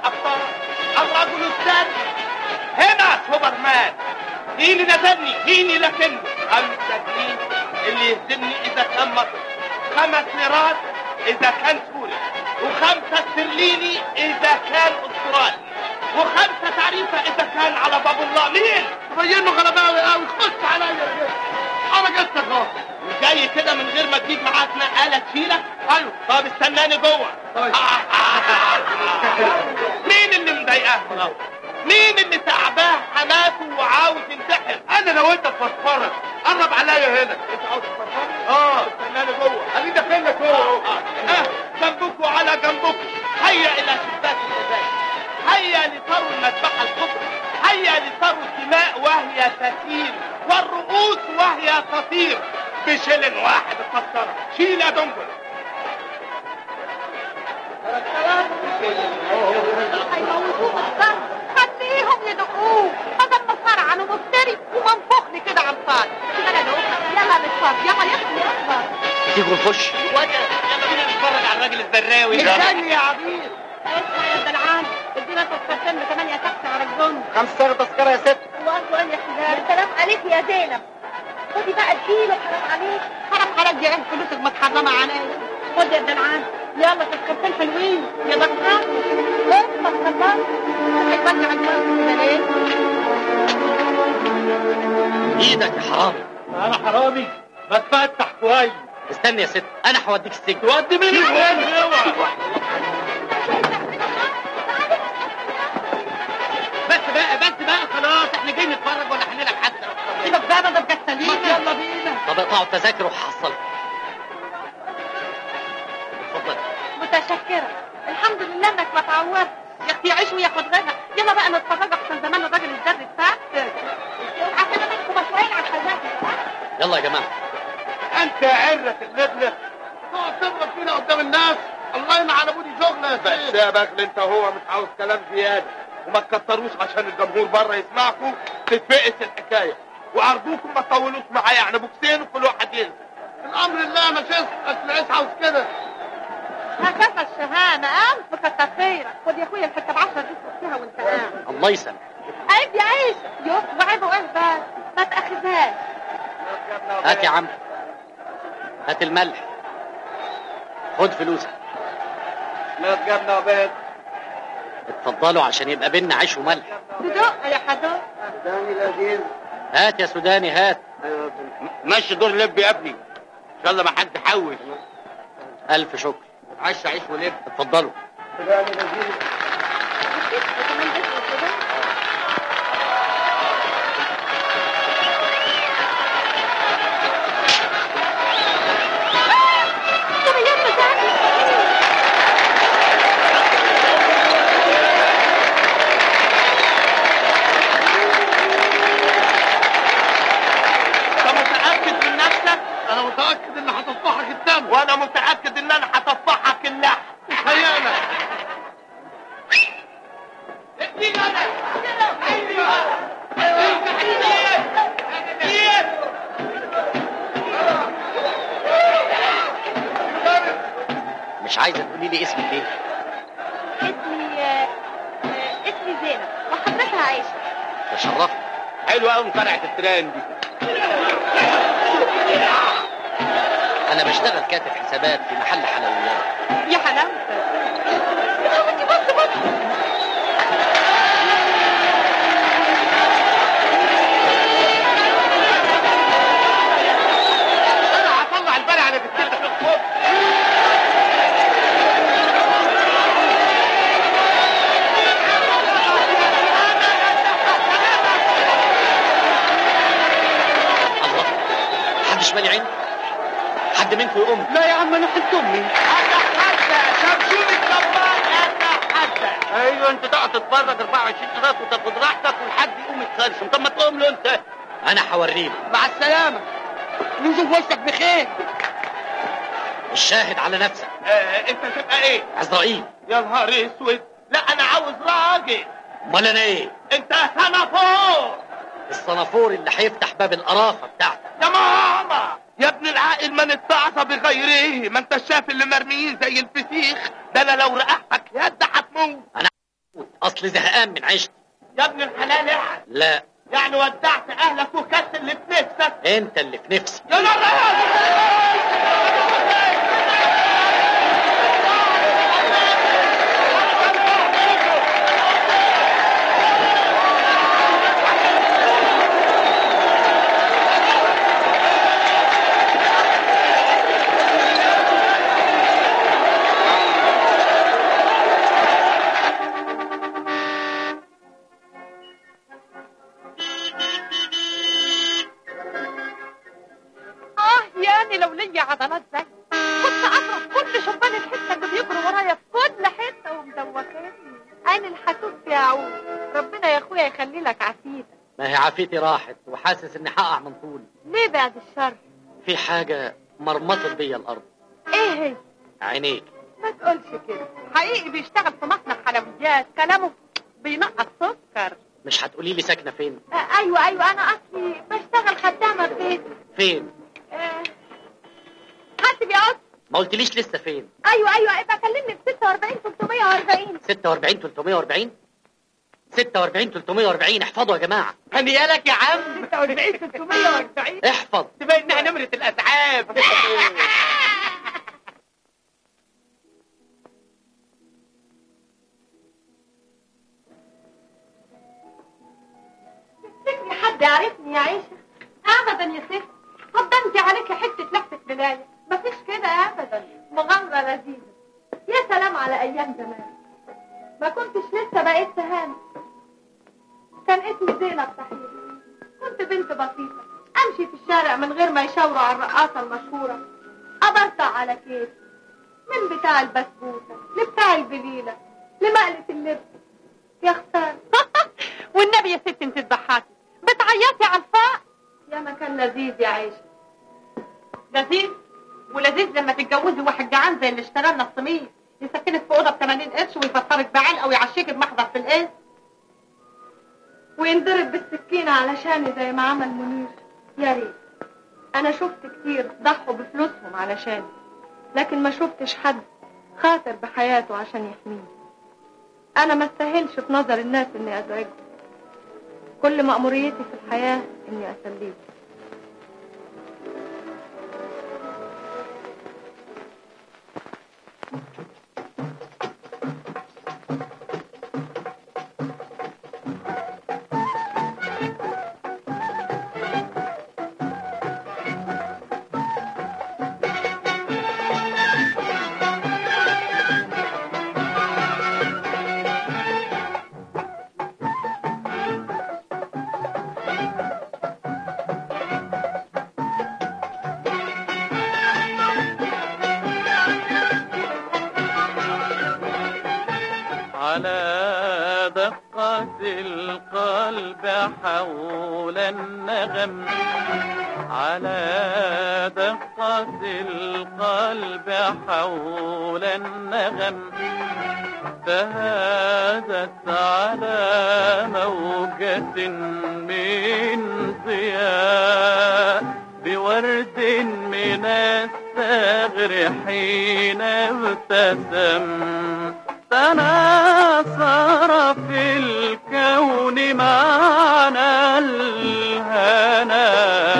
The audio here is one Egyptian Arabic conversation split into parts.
الابطال الرجل الثاني هنا سوبرمان مين نزلني مين لكنه خمسة جنيه اللي يهزمني اذا كان مصري خمس ليرات اذا كان سوري وخمسة استرليني اذا كان استرالي وخمسة تعريفة اذا كان على باب الله مين تبين له غلباوي قوي خش عليا كده انا جبتك اهو جاي كده من غير ما تجيب معاك نقالة تشيلك ايوه طب استناني جوه طيب. مين اللي مضايقاه مين اللي تعباه حماته وعاوز ينتحر انا لو انت تفسفرك قرب عليا هنا انت عاوز تفكرني اه استناني جوه ادي داخلك هو اهو اه جنبكم على جنبكم هيا الى شباك النبات هيا لثرو المذبحة الكبرى هيا لثرو الدماء وهي تسيل والرؤوس وهي تطير بشلن واحد التذكرة شيل يا دنجل هيموتوه بالضرب خليهم يدقوه بدل ما فرعن ومفتري ومنفخني كده على الفاضي كده انا دوخة يلا نتفرج يلا يلا يلا تيجوا نخش وجه يلا بينا نتفرج على الراجل الزراوي استني يا عبيد اسمع يا دلعان ادينا تذكرتين بثمانية تاكسي على الجن خمسة تذكرة يا ست وقال يا حلال السلام عليك يا زينب خدي بقى الكيلو حرام عليك حرام عليك دي عين فلوسك متحرمة عليا خد يا دلعان يلا تذكرتين حلوين يا دكتور بس ما تخلص هيبلع الجن كده ليه؟ ايدك يا حرامي انا حرامي بتفتح كويس استني يا ست انا هوديك السجن تودي مين وين اوعى بس بقى بس بقى خلاص احنا جايين نتفرج ولا هنلعب حتى سيبك بقى ده مكسلين يلا بينا طب اقطعوا التذاكر وهحصلكم اتفضل متشكرة الحمد لله انك ما تعورت يا اختي عيش وياخد غيرها يلا بقى نتفرج احسن زمان الراجل الزري بتاعك عشان تبقى شوية على الخزانة يلا يا جماعه انت يا عرة اللبلة تقعد تضرب فينا قدام الناس الله ينعل ابو دي شغله يا بس سيد يا بخل انت هو مش عاوز كلام زيادة وما تكتروش عشان الجمهور بره يسمعكم تتفقس الحكاية وارجوكم ما تطولوش معايا يعني بوكسين وكل واحد ينزل الامر الله ما شيخ اصل عيش عاوز كده هكذا الشهامة ألف كتر خيرك خد يا اخويا الحتة بعشرة دي فيها وانت قاعد الله يسلمك عيب يا عيش يوه وعيبه ايه بس ما تاخذهاش هات يا عم هات الملح خد فلوسك لا تجابنا وبيت اتفضلوا عشان يبقى بينا عيش وملح بدق يا حدق داني لذيذ هات يا سوداني هات مشي دور لب يا ابني ان شاء الله ما حد حوش الف شكر عيش عيش ولب اتفضلوا داني لذيذ وكمان بس كده طب يلا تعالي انت متأكد من نفسك انا متاكد ان هتطفحك الدم وانا متأكد ان انا هطفحك اللحم خيانه مش عايزه تقولي لي اسمك ايه اسمي آه، آه، اسمي زينب وحضرتها عايشة تشرفت حلوة قوي مفرقة الترند دي انا بشتغل كاتب حسابات في محل حلويات يا حلاوتك يا حبيبتي بص بص انا هطلع البلع على بتتك الله محدش مالي عين حد منكم يقوم لا يا عم انا حد امي انا حتى شمشون الجبار انا حتى ايوه انت تقعد تتفرج 24 قراط وتاخد راحتك والحد يقوم يتخرشم طب ما تقوم له انت انا هوريله مع السلامه نشوف وشك بخير الشاهد على نفسك آه انت تبقى ايه عزرائيل يا نهار اسود لا انا عاوز راجل امال انا ايه انت سنافور الصنافور اللي هيفتح باب القرافه بتاعتك يا ماما يا ابن العاقل من اتعظ بغيره ما انت شايف اللي مرميين زي الفسيخ ده انا لو رقعتك يد هتموت انا اصل زهقان من عيشتي يا ابن الحلال احد لا يعني ودعت اهلك وكلت اللي في نفسك انت اللي في نفسي يا نهار اه ياني لو ليا عضلات زي كنت اضرب كل شبان الحته اللي بيجروا ورايا في كل حته ومدوخاني انا الحسوس يا عود ربنا يا اخويا يخلي لك عافيتك ما هي عافيتي راحت وحاسس اني هقع من طولي ليه بعد الشر في حاجه مرمطت بيا الارض ايه هي عينيك ما تقولش كده حقيقي بيشتغل في مصنع حلويات كلامه بينقص سكر مش هتقولي لي ساكنه فين آه ايوه ايوه انا اصلي بشتغل خدامه في بيت فين آه حاسب يا قط ما قلتليش لسه فين ايوه ايوه ابقى كلمني في 46 340 46 340 46 340 احفظوا يا جماعه هنيالك يا عم 46 340 احفظ تبقى انها نمرة الاسعاف تفتكري حد يعرفني يا عيشة؟ أبدا يا ست قدمتي عليك حتة لفة بلاية مفيش كده أبدا مغامرة لذيذة يا سلام على أيام زمان ما كنتش لسه بقيت تهاني كان اسمي زينب صحيح كنت بنت بسيطة أمشي في الشارع من غير ما يشاوروا على الرقاصة المشهورة أبرطع على كيف من بتاع البسبوسة لبتاع البليلة لمقلة اللب يا خسارة والنبي يا ست انت تضحكي بتعيطي على الفاء يا مكان لذيذ يا عيشة لذيذ ولذيذ لما تتجوزي واحد جعان زي اللي اشترى لنا الصميم يسكنك في اوضه ب 80 قرش ويفطرك بعلقه ويعشيك بمحضر في القيس وينضرب بالسكينه علشاني زي ما عمل منير يا ريت انا شفت كتير ضحوا بفلوسهم علشاني لكن ما شفتش حد خاطر بحياته عشان يحميني انا ما استاهلش في نظر الناس اني ازعجهم كل مأموريتي في الحياة اني اسليهم على دقة القلب حول النغم على دقة القلب حول النغم تهادت على موجة من ضياء بورد من الثغر حين ابتسم تناثر في الكون معنى الهنا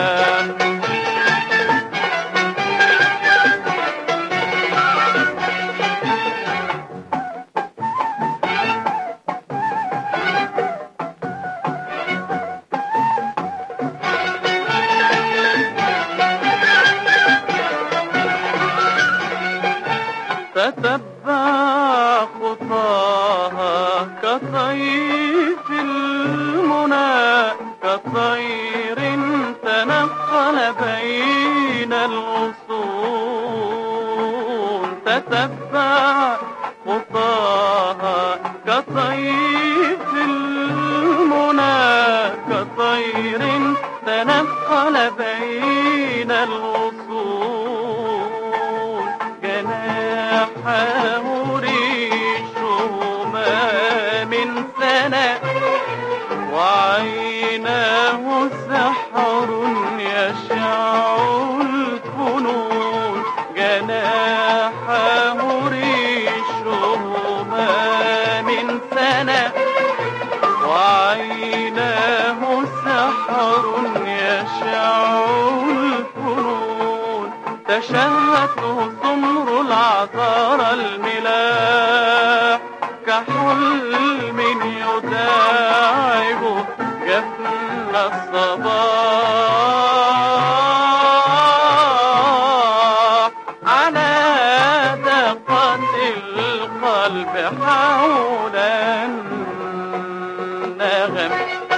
تتبع خطاها كطيف المنى كطير تنقل بين الغصون تتبع خطاها كطيف المنى كطير تنقل بين الغصون جناحه ريشهما من سنة وعيناه سحر يشع الفنون جناحه ريشهما من سنة عيناه سحر يشع الفنون تشهته سمر العذار الملاح كحلم يداعب جفن الصباح على دقة القلب حول النغم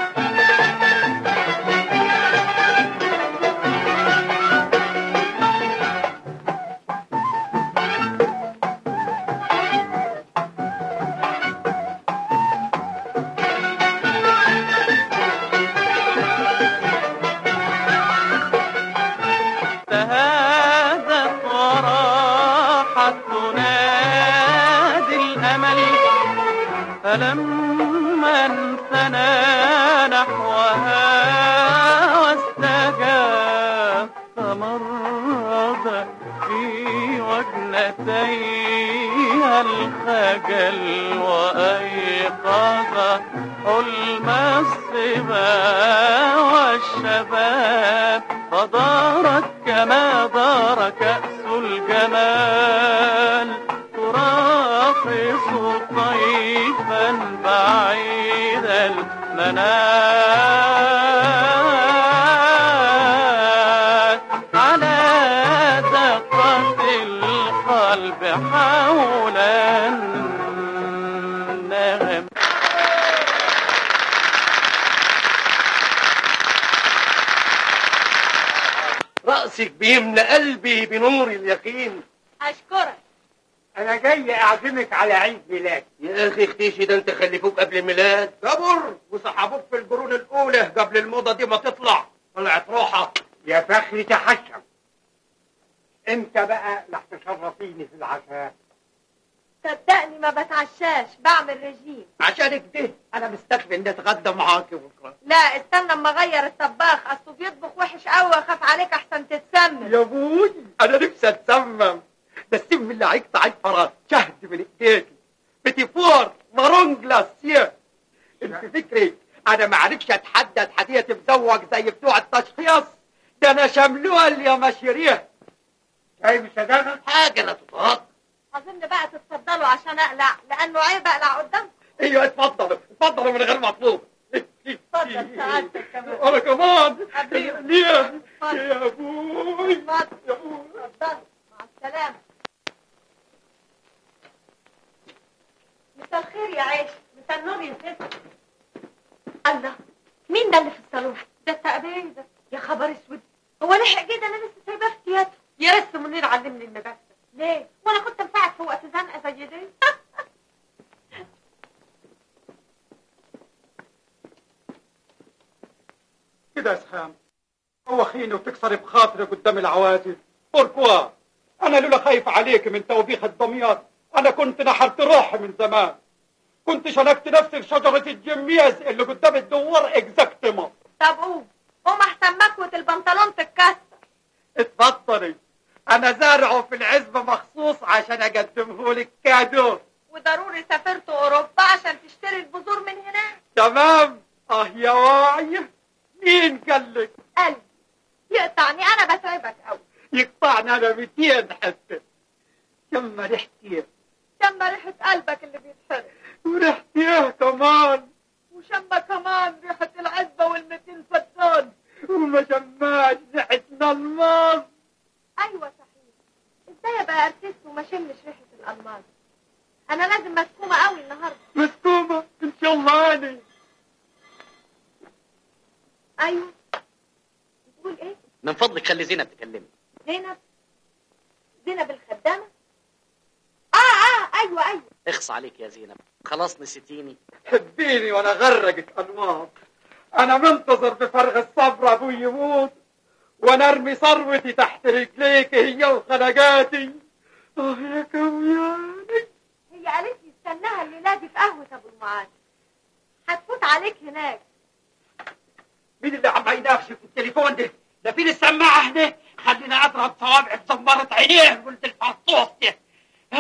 تهادت وراحت تنادي الأمل فلما انثنى نحوها واستجاب تمرد في وجنتيها الخجل وأيقظ حلم الصبا والشباب فدارت كما دار كأس الجمال تراقص طيفا بعيد المنال على دقة القلب حول النغم رأسك بيملى قلبي بنور اليقين اشكرك انا جاي اعزمك على عيد ميلاد يا اخي اختيشي ده انت خلفوك قبل الميلاد جبر وسحبوك في القرون الاولى قبل الموضه دي ما تطلع طلعت روحه يا فخري تحشم انت بقى اللي هتشرفيني في العشاء صدقني ما بتعشاش بعمل رجيم عشان كده انا مستكفي اني اتغدى معاك بكره لا استنى اما اغير الطباخ اصله بيطبخ وحش قوي واخاف عليك احسن تتسمم يا ابوي انا نفسي اتسمم ده السم اللي هيقطع الفراغ شهد من ايديك بتيفور مارون جلاسيه انت فكري انا ما عرفش اتحدد حدية مزوج زي بتوع التشخيص ده انا شملوها يا مشيريه شايف شجاعة حاجه لا تتغط اظن بقى تتفضلوا عشان اقلع لانه عيب اقلع قدامكم ايوه اتفضلوا اتفضلوا من غير مطلوب اتفضل سعادتك كمان انا كمان حبيبي. ليه اتفضل. يا ابوي اتفضل يا ابوي اتفضل مع السلامه مساء الخير يا عيش مساء النور يا ست الله مين ده اللي في الصالون ده التقبيل ده يا خبر اسود هو لحق كده انا لسه سايباه في تياترو يا ريت منير علمني المدرسه ليه وانا كنت مساعد في وقت زنقه زي دي كده يا سهام هو خيني وتكسري بخاطري قدام العوازل بوركوا انا لولا خايف عليك من توبيخ الضمير انا كنت نحرت روحي من زمان كنت شنكت نفسي في شجرة الجميز اللي قدام الدوار اكزاكتما طب قوم قوم احسن مكوة البنطلون تتكسر اتفضلي انا زارعه في العزبة مخصوص عشان اقدمه لك كادو وضروري سافرت اوروبا عشان تشتري البذور من هناك تمام اه يا واعي مين قال لك قلبي يقطعني انا بتعبك قوي يقطعني انا 200 حتى شم ريحتي شم ريحة قلبك اللي بيتحرق وريحتي كمان وشم كمان ريحة العزبة والمتين فتان وما شماش ريحتنا الماس ايوه صحيح ازاي ابقى ارتست وما شمش ريحة الالماس انا لازم مسكومة قوي النهاردة مسكومة ان شاء الله اني ايوه بتقول ايه من فضلك خلي زينب تكلمني زينب زينب الخدامة اه اه ايوه ايوه اخص عليك يا زينب خلاص نسيتيني حبيني وانا غرقك انوار انا منتظر بفرغ الصبر ابوي يموت وانا ارمي ثروتي تحت رجليك هي وخلقاتي اه يا كوياني هي قالت لي استناها الليلة دي في قهوة ابو المعاد هتفوت عليك هناك مين اللي عم يناقشك في التليفون ده؟ ده فين السماعة هنا؟ خلينا اضرب صوابعي بزمارة عينيه قلت الفرطوس ده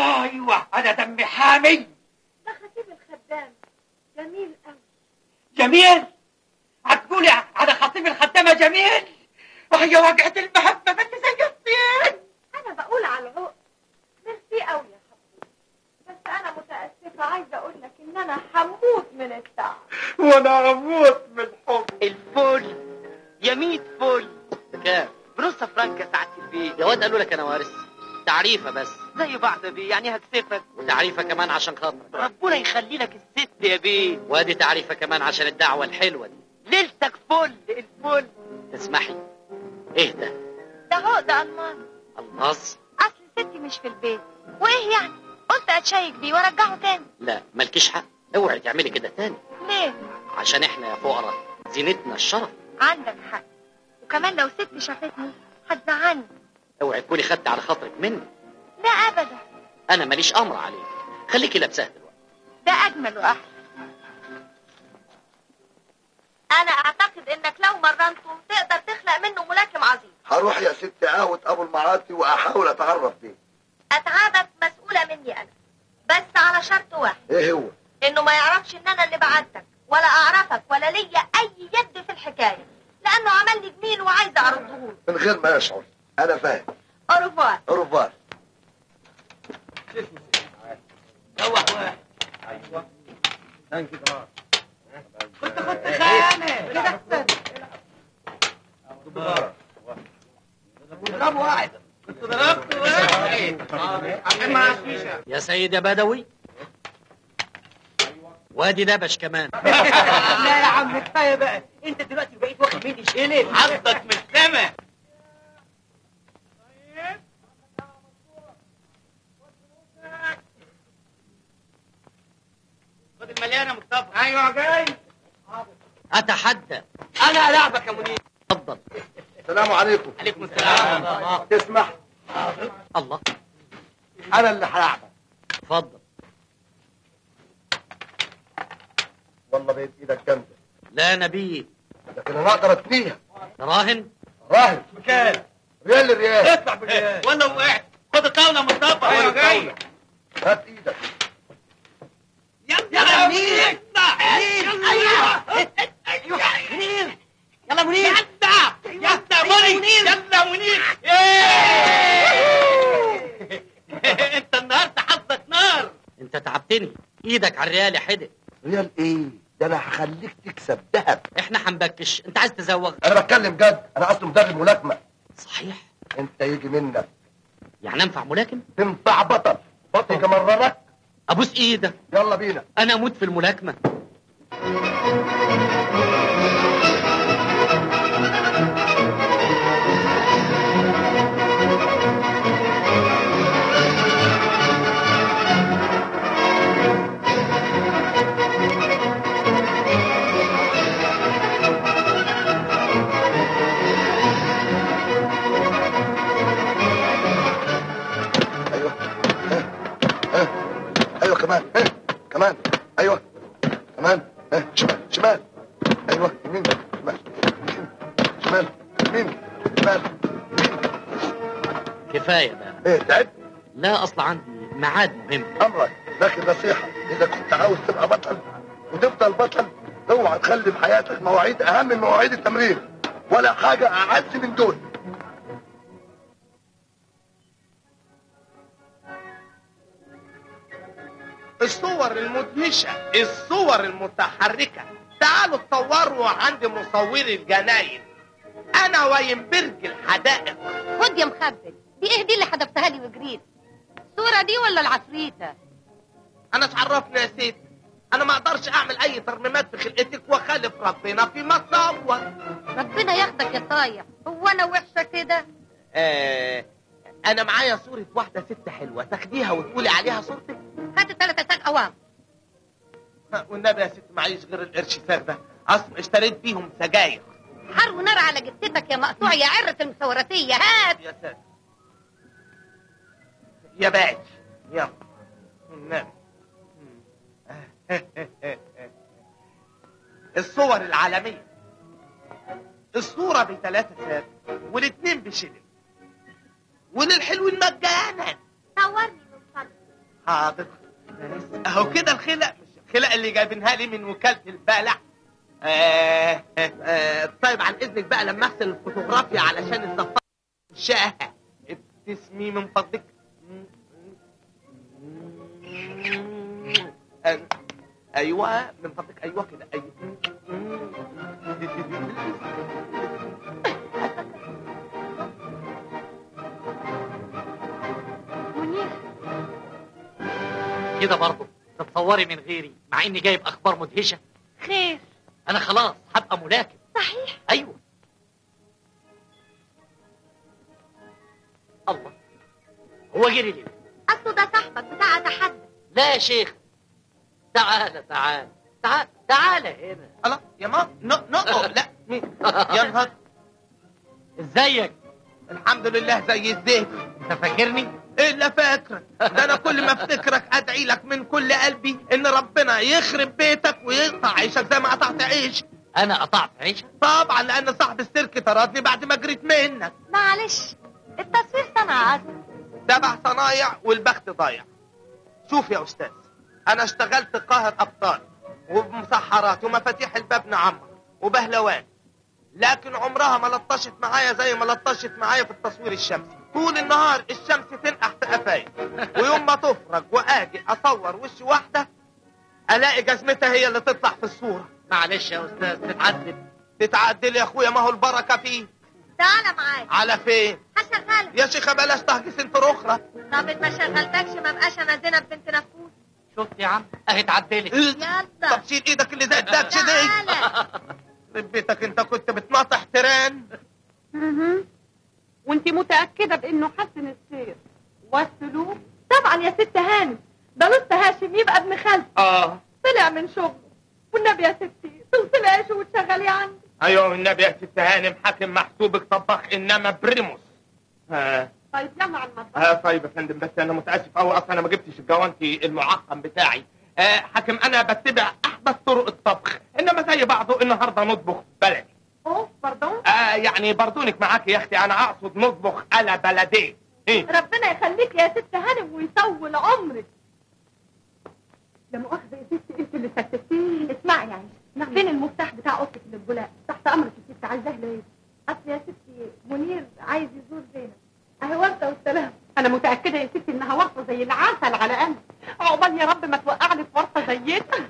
ايوه انا دمي حامي ده خطيب الخدام جميل قوي جميل جميل هتقولي على خطيب الخدامة جميل وهي وجعة المحبة ما انت زيفتين انا بقول على العقد ميرسي قوي يا حبيبي بس انا متاسفه عايزه اقول لك ان انا هموت من التعب وانا اموت من الحب الفل يا ميت فل كام بنص فرنك ساعة البيت يا واد قالوا لك انا وارث تعريفه بس زي بعض بيه يعني هكسفك وتعريفه كمان عشان خاطرك ربنا يخلي لك الست يا بيه وادي تعريفه كمان عشان الدعوه الحلوه دي ليلتك فل الفل تسمحي اهدى ده عقد الماس الماس اصل ستي مش في البيت وايه يعني قلت اتشيك بيه وارجعه تاني لا مالكيش حق اوعي تعملي كده تاني ليه عشان احنا يا فقراء زينتنا الشرف عندك حق وكمان لو ستي شافتني هتزعلني اوعي تكوني خدت على خاطرك مني لا ابدا انا ماليش امر عليك خليكي لابساه دلوقتي ده اجمل واحلى انا اعتقد انك لو مرنته تقدر تخلق منه ملاكم عظيم هروح يا ست قهوة ابو المعاطي واحاول اتعرف بيه اتعابك مسؤوله مني انا بس على شرط واحد ايه هو انه ما يعرفش ان انا اللي بعتك ولا اعرفك ولا ليا اي يد في الحكايه لانه عمل لي جميل وعايزه ارده له من غير ما يشعر انا فاهم اوروفوار اوروفوار روح واحد ايوه كنت كنت خانة كده احسن ضرب واحد كنت ضربت واحد مع الشيشة يا سيد يا بدوي وادي دبش كمان لا يا عم كفايه بقى انت دلوقتي بقيت واخد مني شيلين حظك من السما خد المليانة يا مصطفى ايوه جاي اتحدى انا العبك يا منير اتفضل السلام عليكم عليكم السلام تسمح الله انا اللي هلعبك اتفضل والله بقيت ايدك جامدة لا نبي لكن انا اقدر اتنيها راهن راهن بكام ريال الريال اطلع بالريال ولا وقعت خد الطاولة يا مصطفى ايوه جاي هات ايدك يلا يا منير ايوه ايوه منير يلا منير يلا يلا منير يلا منير انت النهارده حظك نار انت تعبتني ايدك على الريال يا حدق ريال ايه ده انا هخليك تكسب ذهب احنا هنبكش انت عايز تزوغ انا بتكلم جد انا اصلا مدرب ملاكمة صحيح انت يجي منك يعني انفع ملاكم تنفع بطل بطل كمررك ابوس ايدك يلا بينا انا اموت في الملاكمه ايوه ها ها ايوه كمان ها كمان ايوه كمان ها شمال شمال ايوه يمين شمال يمين شمال يمين شمال كفايه بقى ايه تعبت لا اصل عندي ميعاد مهم امرك لكن نصيحه اذا كنت عاوز تبقى بطل وتفضل بطل اوعى تخلي في حياتك مواعيد اهم من مواعيد التمرين ولا حاجه اعز من دول الصور المدهشة الصور المتحركة تعالوا تصوروا عند مصوري الجناين انا وينبرج الحدائق خد يا مخبل دي ايه دي اللي حدفتها لي وجريت الصورة دي ولا العفريتة انا اتعرفنا يا سيدي انا ما اقدرش اعمل اي ترميمات في خلقتك واخالف ربنا فيما تصور ربنا ياخدك يا صايع هو انا وحشة كده آه انا معايا صورة واحدة ست حلوة تاخديها وتقولي عليها صورتك هات التلاتة ساق اوام ها، والنبي يا ست معيش غير القرش ساغ ده اصلا اشتريت بيهم سجاير حر ونار على جثتك يا مقطوع يا عرة المصوراتية هات يا ساتر يا باعت يلا النبي الصور العالمية الصورة بثلاثة سات والاتنين بشلل وللحلوين مجانا صورني من فضلك حاضر اهو كده الخلق مش الخلق اللي جايبينها لي من وكالة البلع آه آه طيب عن اذنك بقى لما اغسل الفوتوغرافيا علشان الصفار شاهة ابتسمي من فضلك آه، ايوه من فضلك ايوه كده ايوه منير كده برضه تتصوري من غيري مع اني جايب اخبار مدهشه خير انا خلاص هبقى ملاكم صحيح ايوه الله هو جري ليه اصله ده صاحبك بتاع تحدي لا يا شيخ تعال تعال تعال تعال هنا الله يا ماما نو نو لا يا نهار ازيك الحمد لله زي الزيت انت فاكرني الا فاكرك ده انا كل ما افتكرك ادعي لك من كل قلبي ان ربنا يخرب بيتك ويقطع عيشك زي ما قطعت عيش انا قطعت عيشك طبعا لان صاحب السيرك طردني بعد ما جريت منك معلش التصوير صنعة سبع صنايع والبخت ضايع شوف يا استاذ انا اشتغلت قاهر ابطال ومسحرات ومفاتيح الباب نعمر وبهلوان لكن عمرها ما لطشت معايا زي ما لطشت معايا في التصوير الشمسي طول النهار الشمس تنقح في قفايا ويوم ما تفرج واجي اصور وش واحده الاقي جزمتها هي اللي تطلع في الصوره معلش يا استاذ تتعدل تتعدل يا اخويا ما هو البركه فيه تعالى معايا على فين هشغلك يا شيخه بلاش تهجس انت اخرى طب ما شغلتكش ما بقاش انا زينب بنت نفوس شفت يا عم اهي اتعدلت يلا طب شيل ايدك اللي زي الدكش دي تعالى يخرب بيتك انت كنت بتناطح تيران وانت متأكدة بانه حسن السير والسلوك طبعا يا ست هاني ده لص هاشم يبقى ابن خالتي اه طلع من شغله والنبي يا ستي تغسلي عيشه وتشغلي عندي ايوه والنبي يا ست هانم حاكم محسوبك طباخ انما بريموس ها طيب يلا على المطبخ ها طيب يا فندم بس انا متاسف قوي اصلا انا ما جبتش الجوانتي المعقم بتاعي آه حاكم انا بتبع احدث طرق الطبخ انما زي بعضه النهارده نطبخ بلدي اوه باردون آه يعني بردونك معاك يا اختي انا اقصد نطبخ على بلدي إيه؟ ربنا يخليك يا ست هانم ويطول عمرك لا مؤاخذة يا ستي انت اللي فتتيني اسمعي يعني نعم. فين المفتاح بتاع اوضتك اللي الجلاء تحت امرك يا ستي عايزاه ليه اصل يا ستي منير عايز يزور زينب اهي ورده والسلام انا متأكدة يا ستي انها ورطة زي العسل على قلبي عقبال يا رب ما توقعني في ورطة زيتها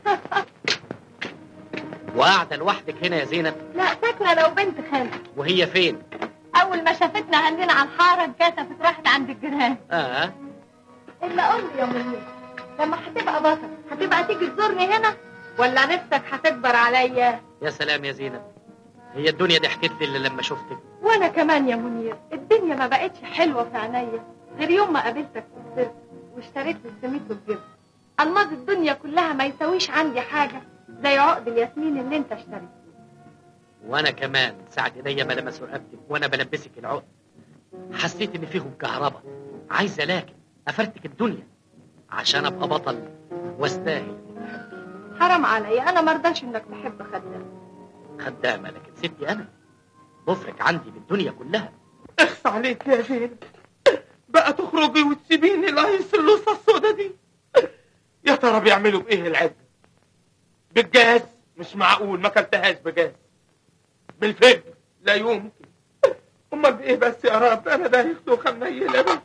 وقاعده لوحدك هنا يا زينب لا ساكنه لو بنت خالتي وهي فين اول ما شافتنا هنينا على الحاره انكسفت راحت عند الجيران اه الا قول لي يا منير لما هتبقى بطل هتبقى تيجي تزورني هنا ولا نفسك هتكبر عليا يا سلام يا زينب هي الدنيا ضحكت لي الا لما شفتك وانا كمان يا منير الدنيا ما بقتش حلوه في عينيا غير يوم ما قابلتك في السيرك واشتريت لي السميد والجبن الماظ الدنيا كلها ما يساويش عندي حاجه زي عقد الياسمين اللي انت اشتريته وانا كمان ساعة ايديا ما لمسوا رقبتك وانا بلبسك العقد حسيت ان فيهم كهرباء عايز لكن افرتك الدنيا عشان ابقى بطل واستاهل حرام عليا انا مرضاش انك تحب خدام خدامة لكن ستي انا مفرق عندي بالدنيا كلها اخص عليك يا زينب بقى تخرجي وتسيبيني لايس اللوصه السودا دي يا ترى بيعملوا بايه العده بالجاز مش معقول ما كلتهاش بجاز بالفجر لا يمكن امال بايه بس يا رب انا ده يخدوخه منيله بس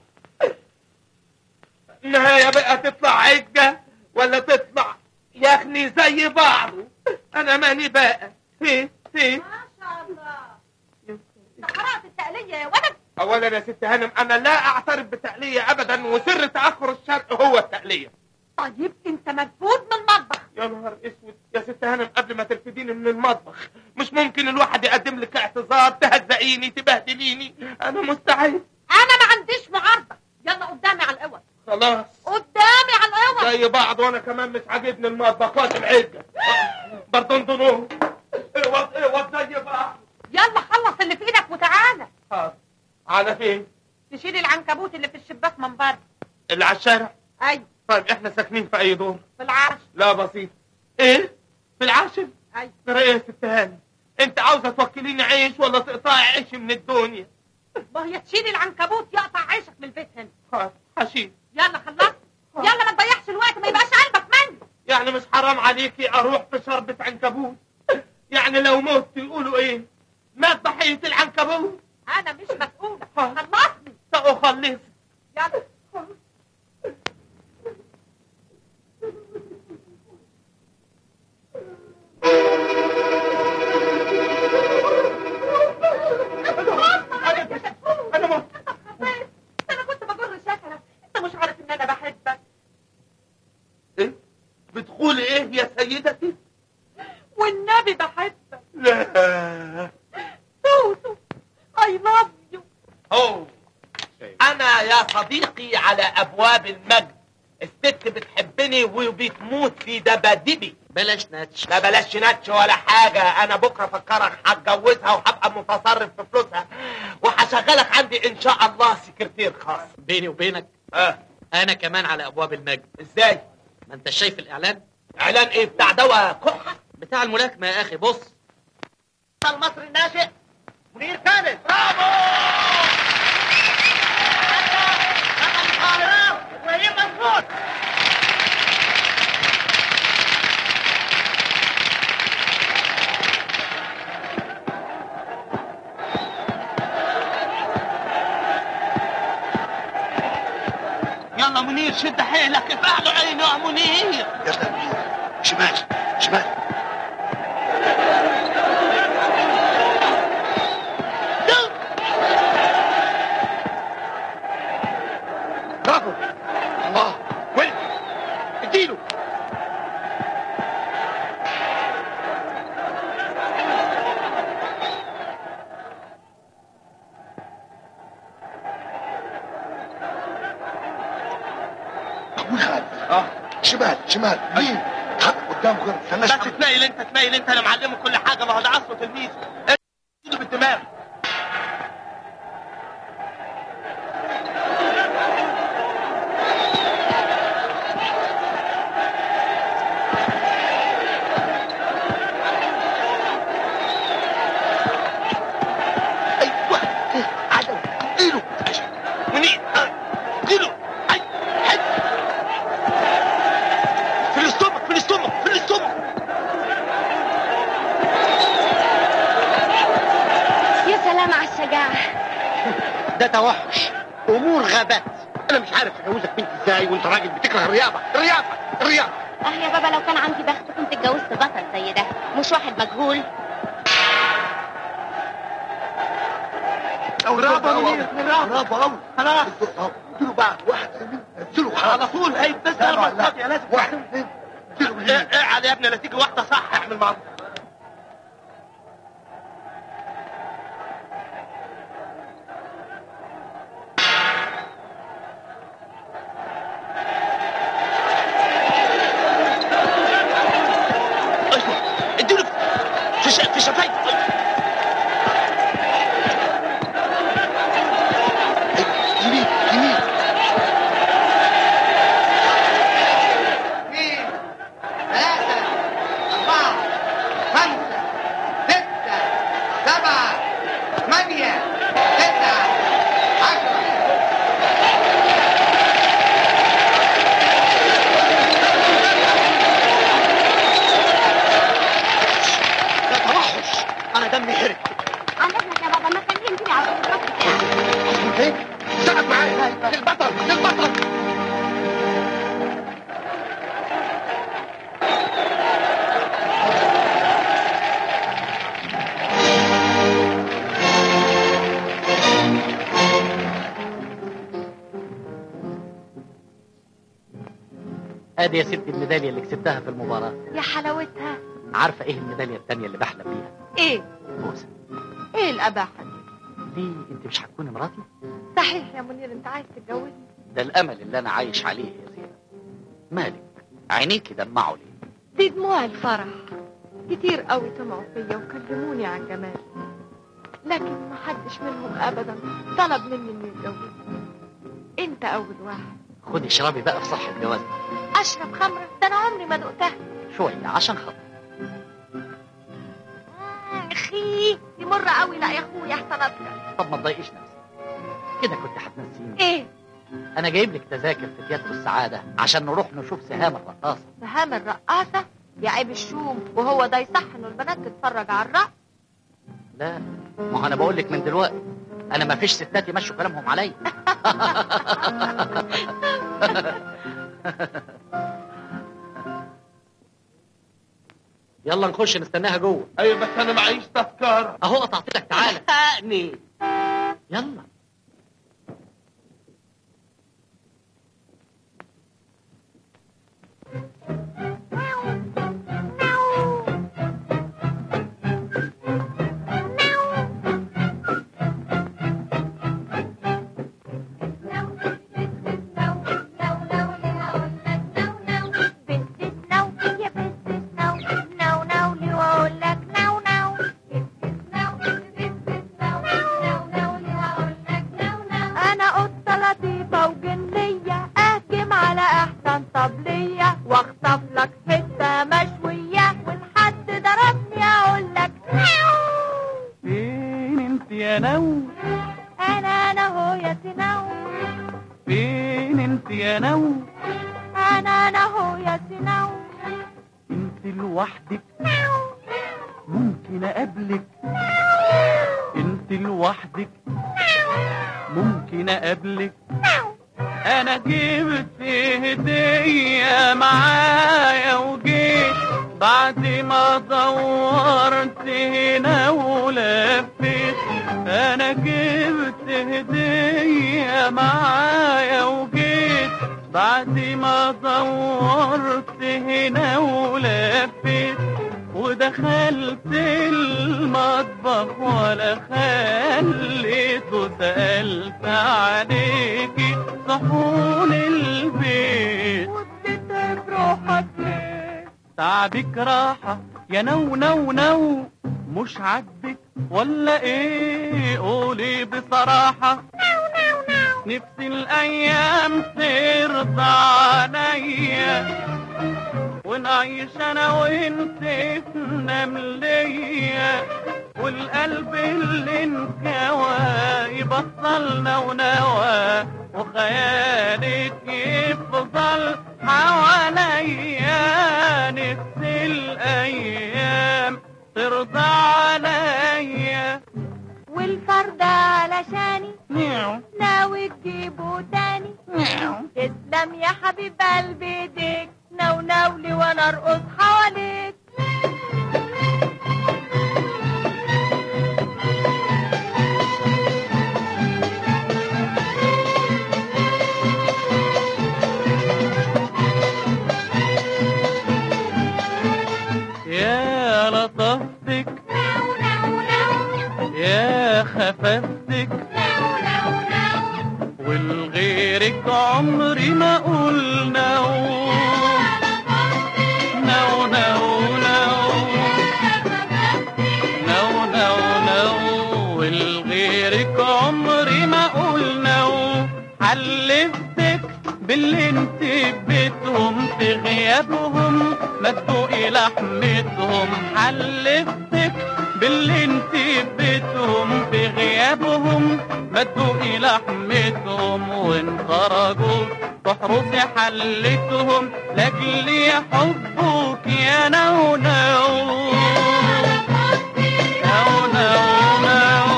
النهايه بقى تطلع عجه ولا تطلع يخني زي بعضه انا ماني بقى ايه ايه ما شاء الله انت قرات التقليه يا ولد اولا يا ست هانم انا لا اعترف بالتقليه ابدا وسر تاخر الشرق هو التقليه طيب انت مرفوض من المطبخ يا نهار اسود يا ست هانم قبل ما ترفديني من المطبخ مش ممكن الواحد يقدم لك اعتذار تهزقيني تبهدليني انا مستعد انا ما عنديش معارضه يلا قدامي على الاول خلاص قدامي على الاول زي بعض وانا كمان مش عاجبني المطبخ وقت العجه بردندنو اوض اوض زي بعض يلا خلص اللي في ايدك وتعالى حاضر على فين تشيل العنكبوت اللي في الشباك من بره اللي على الشارع ايوه طيب احنا ساكنين في اي دور في العرش لا بسيط ايه في العاشر ايوه ترى ايه يا ست هانم انت عاوزه توكليني عيش ولا تقطعي عيش من الدنيا ما هي تشيل العنكبوت يقطع عيشك من البيت هنا خلاص حشيش يلا خلصت يلا ما تضيعش الوقت ما يبقاش قلبك مني يعني مش حرام عليكي اروح في شربة عنكبوت يعني اللي لو مت يقولوا ايه مات ضحية العنكبوت انا مش مسؤولة خلصني سأخلص يلا انا مت انا كنت بجر شكلك انت مش عارف ان انا بحبك ايه بتقولي ايه يا سيدتي والنبي بحبك لا توتو اي لاف يو أوه. أنا يا صديقي على أبواب المجد الست بتحبني وبتموت في دبادبي بلاش ناتش لا بلاش نتش ولا حاجة أنا بكرة فكرك هتجوزها وهبقى متصرف في فلوسها وهشغلك عندي إن شاء الله سكرتير خاص بيني وبينك آه. انا كمان على ابواب المجد إزاي؟ ما انت شايف الاعلان إعلان إيه بتاع دواء كحة؟ بتاع الملاكمه يا اخي بص المصري الناشئ منير كامل برافو القاهرة إبراهيم منصور يلا منير شد حيلك افعل عينه يا منير يلا منير شمال شمال برافو الله وين اديله ابوي خالد اه شمال شمال يمين تحقق قدام غير بس استناش تميل انت تميل انت انا معلمه كل حاجه ما هو ده اصله تلميذ ايده بالدماغ ايوه عدل اديله منير اه، اديله اي حد في الاستومك في الاستومك في الاستومك يا سلام على الشجاعة ده توحش امور غابات انا مش عارف اجوزك بنت ازاي وانت راجل بتكره الرياضه الرياضه الرياضه اه يا بابا لو كان عندي بخت كنت اتجوزت بطل زي ده مش واحد مجهول برافو يا منير برافو برافو قوي خلاص اديله بقى واحد يمين اديله على طول هي بس ضربه فاضيه لازم واحد اثنين اديله ايه باليمين ايه على يا ابني لا تيجي واحده صح اعمل معروف ايوه اديله في ش- في شفايفه يمين يمين اثنين ثلاثة أربعة خمسة ستة سبعة ثمانية تسعة عشرة ده توحش أنا دمي هرب عن اذنك يا بابا ما خليه ينزل على الراس بتاعي فين؟ ساعد معايا للبطل للبطل ادي يا ستي الميداليه اللي كسبتها في المباراه يا حلاوتها عارفه ايه الميداليه التانية اللي بحلم بيها ايه بوسه ايه الاباحه دي ليه انت مش هتكوني مراتي صحيح يا منير انت عايز تتجوزني ده الامل اللي انا عايش عليه يا زينب مالك عينيكي دمعوا ليه دي دموع الفرح كتير قوي طمعوا فيا وكلموني عن جمالي لكن محدش منهم ابدا طلب مني اني اتجوزني انت اول واحد خدي اشربي بقى في صحة جوازنا اشرب خمره ده انا عمري ما دقتها شوية عشان خاطر مم، اخي دي مره قوي لا يا اخويا احسن اذكر طب ما تضايقيش نفسك كده كنت هتنسيني ايه انا جايب لك تذاكر في تياترو السعادة عشان نروح نشوف سهام الرقاصة سهام الرقاصه يا عيب الشوم وهو ده يصح انه البنات تتفرج على الرقص لا ما هو انا بقول لك من دلوقتي انا ما فيش ستات يمشوا كلامهم عليا يلا نخش نستناها جوه ايوه بس انا معيش تذكره اهو قطعت لك تعالى هاني يلا بنت سنو يا بنت سنو نو نو لي واقول لك نو نو انا قطه لطيفه وجنيه اهجم على احسن طبليه واخطف لك حته مشويه والحد ضربني اقول لك فين انت يا نو انا انا هو يا سنو فين انت يا نو انا انا هو يا سنو انت لوحدك ممكن اقابلك انت لوحدك ممكن اقابلك انا جبت هدية معايا وجيت بعد ما دورت هنا ولفيت انا جبت هدية معايا وجيت بعد ما دورت هنا ولفيت ودخلت المطبخ ولا خليت وسألت عليكي صحون البيت وبتتعب روحك ليه تعبك راحة يا نو نو نو مش عاجبك ولا ايه قولي بصراحة نفسي الايام ترضى عليا ونعيش انا وانت في نملية والقلب اللي انكوى يبطلنا ونوى وخيالك يفضل حواليا نفسي الايام ترضى عليا والفرد علشاني نيو ناوي تجيبه تاني نيو تسلم يا حبيب قلبي ايديك نو نولي وانا ارقص حواليك يا لطفتك يا خففتك والغيرك عمري ما اقول نو نو نو نو نو نو نو والغيرك عمري ما اقول نو حلفتك باللي انت بيتهم في غيابهم مدوا الى لحمتهم حلفتك باللي انت بيتهم في غيابهم مدوا الى لحمتهم وان خرجوا تحرسي حلتهم لاجل حبك يا نو نو نو نو نو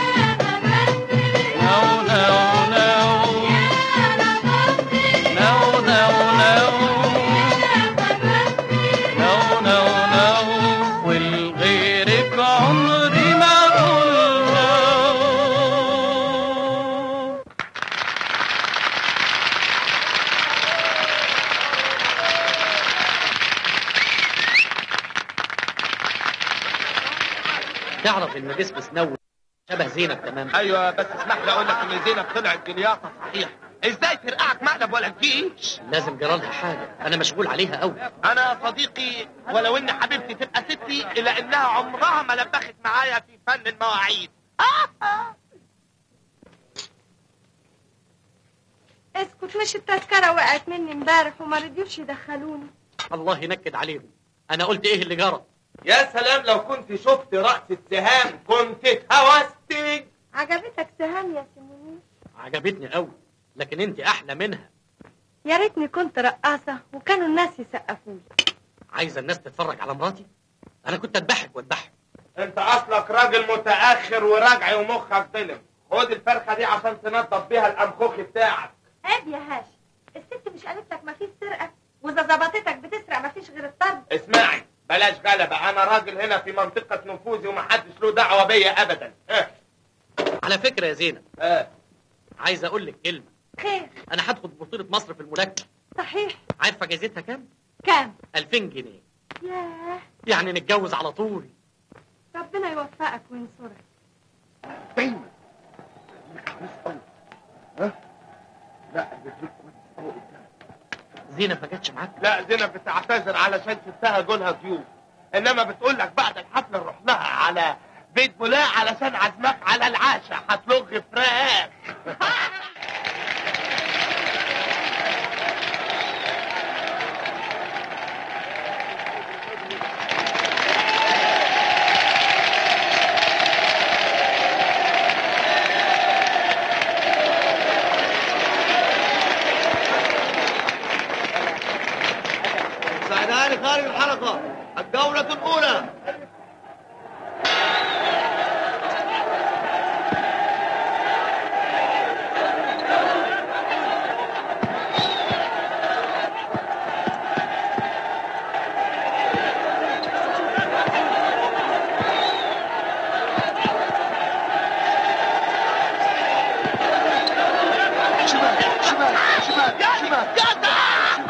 نو نو نو نو نو نو نو نو نو والغيرك عمري ما اقول نو تعرف ان جسم سنو شبه زينب تمام ايوه بس اسمح لي اقول لك ان زينب طلعت جلياطه صحيح ازاي ترقعك مقلب ولا تجيش لازم جرالها حاجه انا مشغول عليها قوي انا صديقي ولو ان حبيبتي تبقى ستي الا انها عمرها ما لبخت معايا في فن المواعيد اسكت مش التذكرة وقعت مني امبارح وما رضيوش يدخلوني الله ينكد عليهم انا قلت ايه اللي جرى يا سلام لو كنت شفت رقصة سهام كنت اتهوستك عجبتك سهام يا سموني عجبتني قوي لكن انت احلى منها يا ريتني كنت رقاصة وكانوا الناس يسقفوا لي عايزه الناس تتفرج على مراتي انا كنت اذبحك واذبحك انت اصلك راجل متاخر وراجعي ومخك ظلم خد الفرخه دي عشان تنظف بيها الانخوخ بتاعك عيب يا هاشم الست مش قالت لك مفيش سرقه واذا ظبطتك بتسرق مفيش غير الطرد اسمعي بلاش غلبة انا راجل هنا في منطقة نفوذي ومحدش له دعوة بيا ابدا اه على فكره يا زينب اه عايز اقول لك كلمه خير انا هدخل بطوله مصر في الملاكمه صحيح عارفه جايزتها كام كام 2000 جنيه ياه يعني نتجوز على طول ربنا يوفقك وينصرك دايما انك حريص قوي ها لا الرجل كويس قوي قدام زينب ما جاتش معاك لا زينب بتعتذر علشان شفتها جولها ضيوف انما بتقول لك بعد الحفلة نروح لها على بيت بولاق علشان عزمك على العشاء هتلغ فراخ سعداني خارج الحلقة الجولة الأولى شمال شمال شمال شمال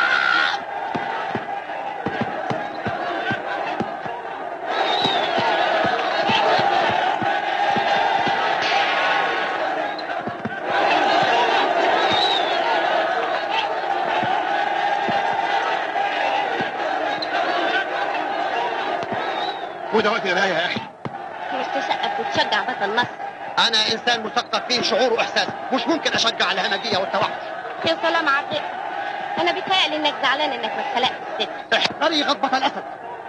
وده وقت النهاية يا أخي مش تسقف وتشجع بطل مصر أنا إنسان مثقف فيه شعور وإحساس مش ممكن أشجع على الهمجية والتوحش يا سلام عليك انا بيتهيألي انك زعلان انك ما اتخلقت ست احذري غضبة الأسد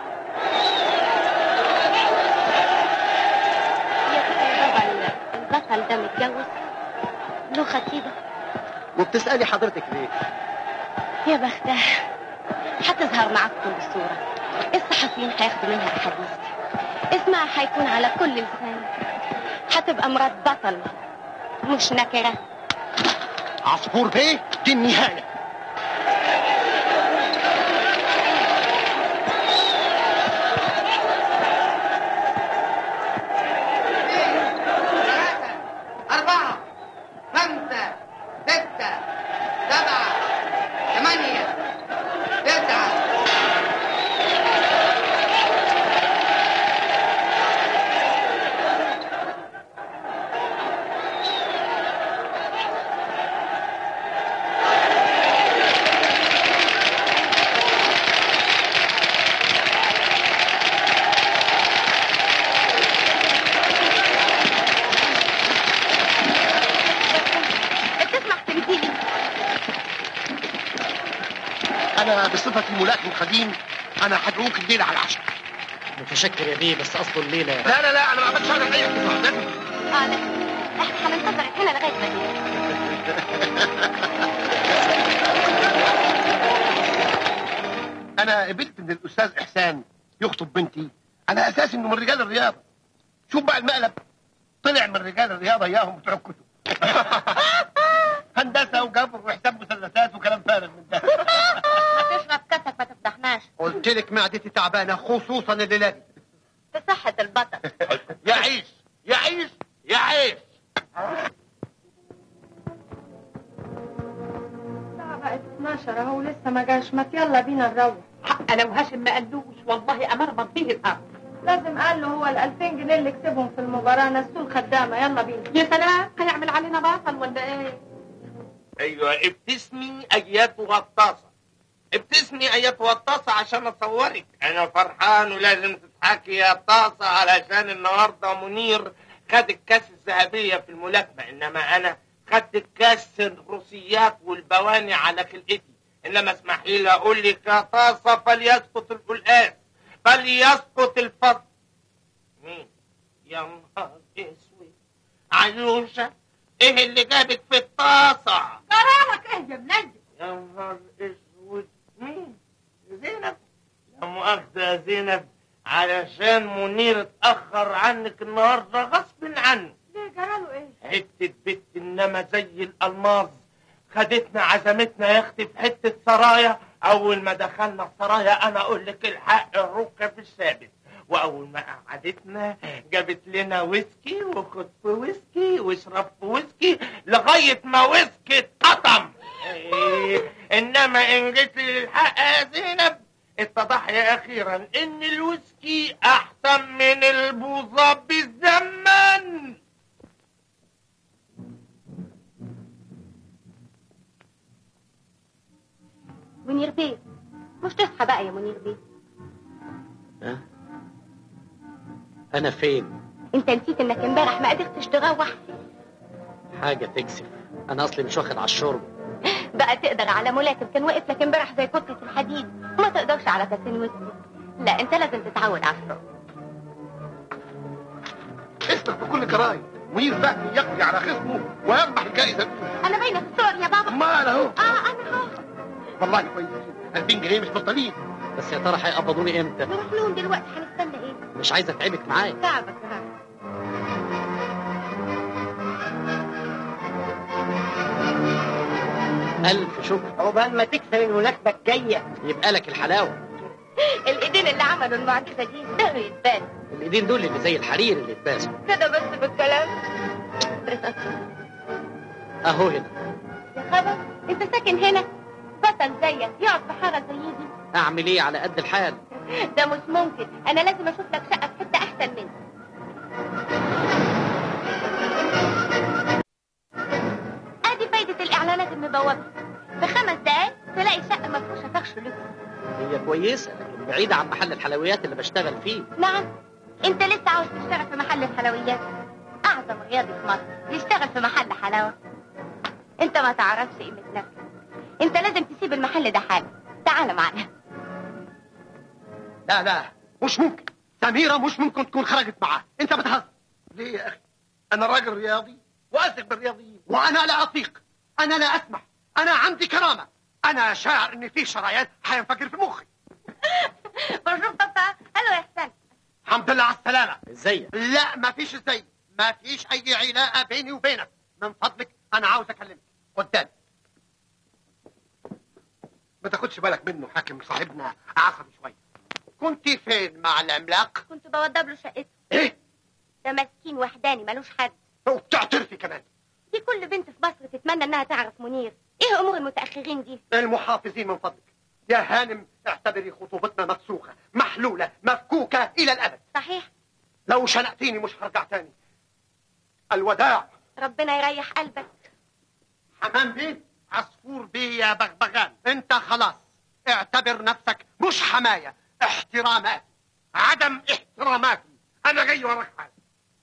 يا ترى يا بابا ال- البطل ده متجوز له خطيبة وبتسألي حضرتك ليه؟ يا بختها هتظهر معاكم بالصورة الصحفيين هياخدوا منها أحاديث اسمها هيكون على كل لسان هتبقى مرات بطل مش نكرة عصفور بيه دي النهاية أربعة خمسة ستة سبعة ثمانية تسعة بتسمع تمثيلي أنا بصفتي ملاكم قديم أنا هدعوك الليلة على العشاء متشكر يا بيه بس اصله الليله لا لا لا أنا ما عملتش حاجة أي اختصار لازم اه لا احنا هننتظرك هنا لغاية ما تيجي أنا قبلت إن الأستاذ إحسان يخطب بنتي على أساس إنه من رجال الرياضة شوف بقى المقلب طلع من رجال الرياضة إياهم بتوع الكتب هندسة وجبر وحساب مثلثات وكلام فارغ من ده هتشرب كاسك ما تفتحناش قلت لك معدتي تعبانة خصوصا الليلة دي بصحة البطل يعيش يعيش يعيش الساعة بقت 12 اهو لسه ما جاش ما يلا بينا نروح حق لو هاشم ما قالوش والله امرمط به الارض لازم قال له هو ال 2000 جنيه اللي كسبهم في المباراة نسوه الخدامة يلا بينا يا سلام هيعمل علينا بطل ولا ايه ايوه ابتسمي ايتها الطاسة ابتسمي ايتها الطاسة عشان اصورك انا فرحان ولازم تضحكي يا طاسة علشان النهاردة منير خد الكاس الذهبية في الملاكمة انما انا خدت الكاس الروسيات والبواني على خلقتي انما اسمحي لي اقول لك يا طاسة فليسقط القلقاس فليسقط الفضل مين يا نهار اسود عيوشة ايه اللي جابك في الطاسة جرالك ايه يا منجم يا نهار اسود مين زينب لا مؤاخذة يا زينب علشان منير اتأخر عنك النهاردة غصب عنه ليه جراله ايه حتة بنت إنما زي الألماظ خدتنا عزمتنا يا أختي في حتة سرايا أول ما دخلنا السرايا أنا أقول لك الحق الركة في الثابت وأول ما قعدتنا جابت لنا ويسكي وخد في ويسكي واشرب في ويسكي لغاية ما ويسكي اتقطم إيه، إنما إن جيت للحق يا زينب اتضح يا أخيرا إن الويسكي أحسن من البوظة بالزمن منير بيه مش تصحى بقى يا منير بيه ها؟ انا فين انت نسيت انك امبارح ما قدرتش تروح حاجه تكسف انا اصلي مش واخد على الشرب بقى تقدر على ملاكم كان واقف لك امبارح زي كتلة الحديد وما تقدرش على كاسين ويسكي لا انت لازم تتعود على الشرب اسمك بكل كراهيه منير فهمي يقضي على خصمه ويربح الجائزه الأولى. انا باينه في الصور يا بابا امال اهو اه انا اهو والله كويسين 2000 جنيه مش بطالين بس يا ترى هيقبضوني امتى نروح لهم دلوقتي هنستنى ايه مش عايز اتعبك معايا تعبك تعبك الف شكر عقبال ما تكسب المناسبة الجاية يبقى لك الحلاوه الايدين اللي عملوا المعجزه دي ده يتبان الايدين دول اللي زي الحرير اللي اتباسوا كده بس بالكلام اهو هنا يا خبر انت ساكن هنا بطل زيك يقعد في حاره زي دي اعمل ايه على قد الحال ده مش ممكن انا لازم اشوف لك شقه في حته احسن مني ادي فايده الاعلانات المبوبه في خمس دقايق تلاقي شقه مفروشه فرش لكم هي كويسه لكن بعيده عن محل الحلويات اللي بشتغل فيه نعم انت لسه عاوز تشتغل في محل الحلويات اعظم رياضي في مصر يشتغل في محل حلاوه انت ما تعرفش قيمه نفسك انت لازم تسيب المحل ده حالا تعال معانا لا لا مش ممكن سميرة مش ممكن تكون خرجت معاه انت بتهزر ليه يا اخي انا راجل رياضي واثق بالرياضيين وانا لا اطيق انا لا اسمح انا عندي كرامة انا شاعر ان في شرايين هينفجر في مخي بشوف بابا الو يا حسن الحمد لله على السلامة ازيك لا ما فيش ازاي ما فيش اي علاقة بيني وبينك من فضلك انا عاوز اكلمك قدامي ما تاخدش بالك منه حاكم صاحبنا عصبي شوية كنت فين مع العملاق كنت بوضب له شقته ايه ده مسكين وحداني ملوش حد وبتعترفي كمان دي كل بنت في مصر تتمنى انها تعرف منير ايه امور المتاخرين دي المحافظين من فضلك يا هانم اعتبري خطوبتنا مفسوخة محلولة مفكوكة إلى الأبد صحيح لو شنقتيني مش هرجع تاني الوداع ربنا يريح قلبك حمام بيه عصفور بيه يا بغبغان انت خلاص اعتبر نفسك مش حماية احترامات عدم احتراماتي انا جاي وراك حاجه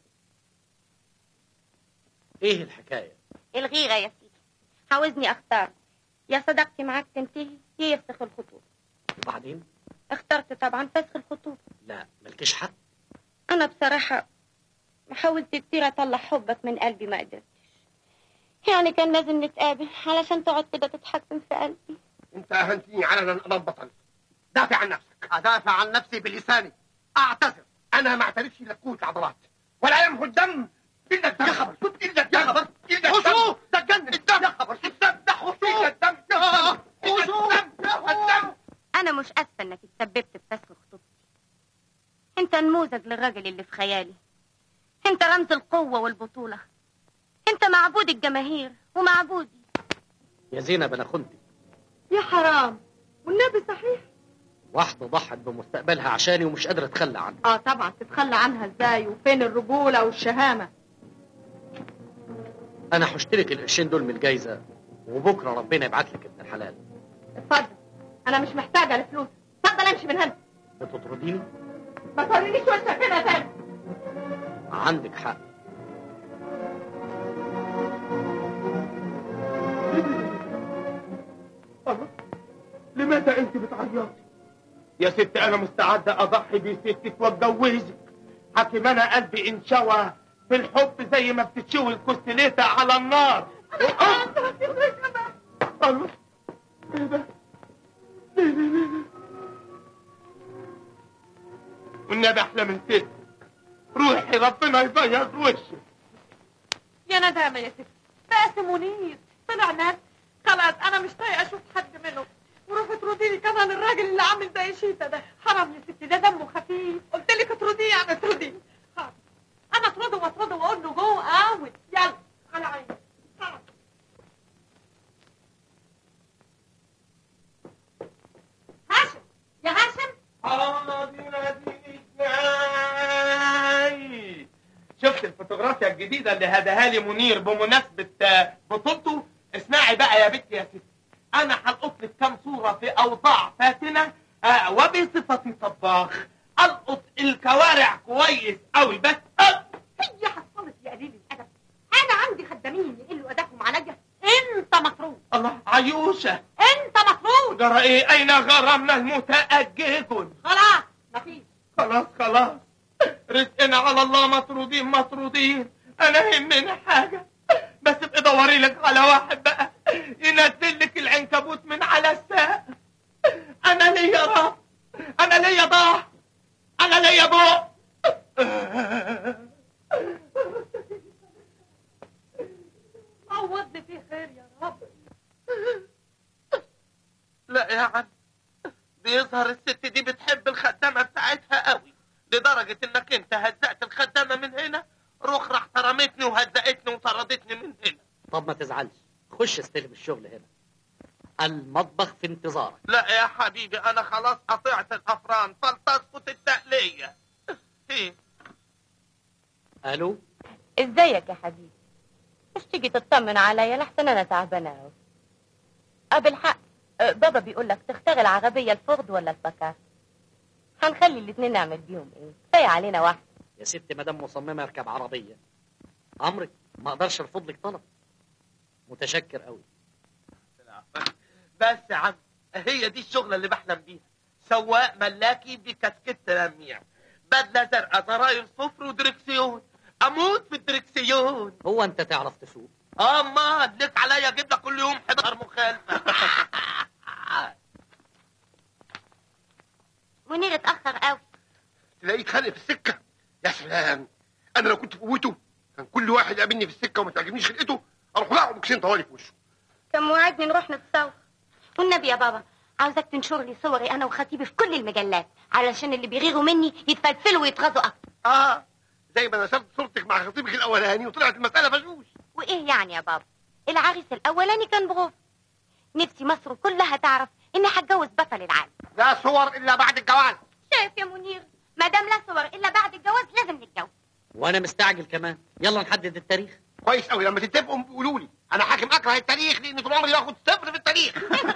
ايه الحكايه الغيره يا سيدي عاوزني اختار يا صداقتي معاك تنتهي يا يفسخ الخطوبه وبعدين اخترت طبعا فسخ الخطوبه لا ملكيش حق انا بصراحه حاولت كتير اطلع حبك من قلبي ما قدرتش يعني كان لازم نتقابل علشان تقعد كده تتحكم في قلبي انت اهنتني علنا امام بطل دافع عن نفسك ادافع عن نفسي بلساني اعتذر انا ما اعترفش لك قوه العضلات ولا يمحو الدم الا الدم يا خبر. الا الدم يا خبر. الا الدم خشوع ده اتجنن الدم يا خبر الدم ده خشوع الدم آه. الدم خشوع. الدم انا مش اسفه انك اتسببت في فسخ خطوبتي انت نموذج للراجل اللي في خيالي انت رمز القوه والبطوله انت معبود الجماهير ومعبودي يا زينب انا خنتي يا حرام والنبي صحيح واحده ضحت بمستقبلها عشاني ومش قادره اتخلى عنها اه طبعا تتخلى عنها ازاي وفين الرجوله والشهامه انا حشترك القرشين دول من الجايزه وبكره ربنا يبعت لك ابن الحلال اتفضل انا مش محتاجه لفلوس اتفضل امشي من هنا بتطرديني ما تورينيش وشك هنا تاني عندك حق الله لماذا انت بتعيطي يا ست انا مستعدة اضحي بستك واتجوزك حكيم انا قلبي انشوى في الحب زي ما بتتشوي الكوستليتة على النار الله ايه ده ليه ليه ليه ليه؟ والنبي احلى من كده روحي ربنا يبيض وشك يا ندامة يا ستي بقى منير طلع ناس خلاص انا مش طايقه اشوف حد منهم وروحي تردي لي كمان الراجل اللي عامل زي شيتا ده حرام يا ستي ده دمه خفيف قلت لك اطرديه يعني اطرديه حاضر. انا اطرده واطرده واقول له جو اوت يلا على عيني حاضر. هاشم يا هاشم شفت الفوتوغرافيا الجديدة اللي هداها لي منير بمناسبة آه، بطولته اسمعي بقى يا بنتي يا ستي أنا هلقط لك كام صورة في أوضاع فاتنة آه، وبصفتي طباخ ألقط الكوارع كويس أوي بس آه، هي حصلت يا قليل الادب انا عندي خدامين يقلوا ادبهم عليا انت مطرود الله عيوشة انت مطرود جرى إيه أين غرامنا المتأجج خلاص مفيش خلاص خلاص رزقنا على الله مطرودين مطرودين انا يهمني حاجه بس ابقي دوري لك على واحد بقى ينزل لك العنكبوت من على الساق انا ليا رب انا ليا ضاع انا ليا بوق عوضني فيه خير يا رب لا يا عم بيظهر الست دي بتحب الخدامه بتاعتها قوي لدرجه انك انت هزقت الخدامه من هنا روح راح ترمتني وهزقتني وطردتني من هنا طب ما تزعلش خش استلم الشغل هنا المطبخ في انتظارك لا يا حبيبي انا خلاص قطعت الافران فلتسقط التقليه ايه الو ازيك يا حبيبي مش تيجي تطمن عليا لحسن انا تعبانه اهو قبل حق أه، بابا بيقول لك تختار العربيه الفورد ولا الباكار هنخلي الاتنين نعمل بيهم ايه كفايه علينا واحد يا ست مدام مصممه اركب عربيه امرك ما اقدرش ارفض لك طلب متشكر قوي بس يا عم هي دي الشغله اللي بحلم بيها سواق ملاكي بكاسكت لميع بدله زرقاء زراير صفر ودركسيون اموت في الدركسيون هو انت تعرف تسوق اما لك عليا اجيب لك كل يوم 11 مخالفه منير اتاخر قوي تلاقيه اتخانق في السكه يا سلام انا لو كنت في قوته كان كل واحد يقابلني في السكه وما تعجبنيش خلقته اروح لاعب بوكسين طوالي في وشه كان موعدني نروح نتصور والنبي يا بابا عاوزك تنشر لي صوري انا وخطيبي في كل المجلات علشان اللي بيغيروا مني يتفلفلوا ويتغاظوا اكتر اه زي ما نشرت صورتك مع خطيبك الاولاني وطلعت المساله فشوش وايه يعني يا بابا العريس الاولاني كان بغوف نفسي مصر كلها تعرف اني هتجوز بطل العالم لا صور الا بعد الجواز شايف يا منير ما دام لا صور الا بعد الجواز لازم نتجوز وانا مستعجل كمان يلا نحدد التاريخ كويس قوي لما تتفقوا قولوا لي انا حاكم اكره التاريخ لان طول عمري باخد صفر في التاريخ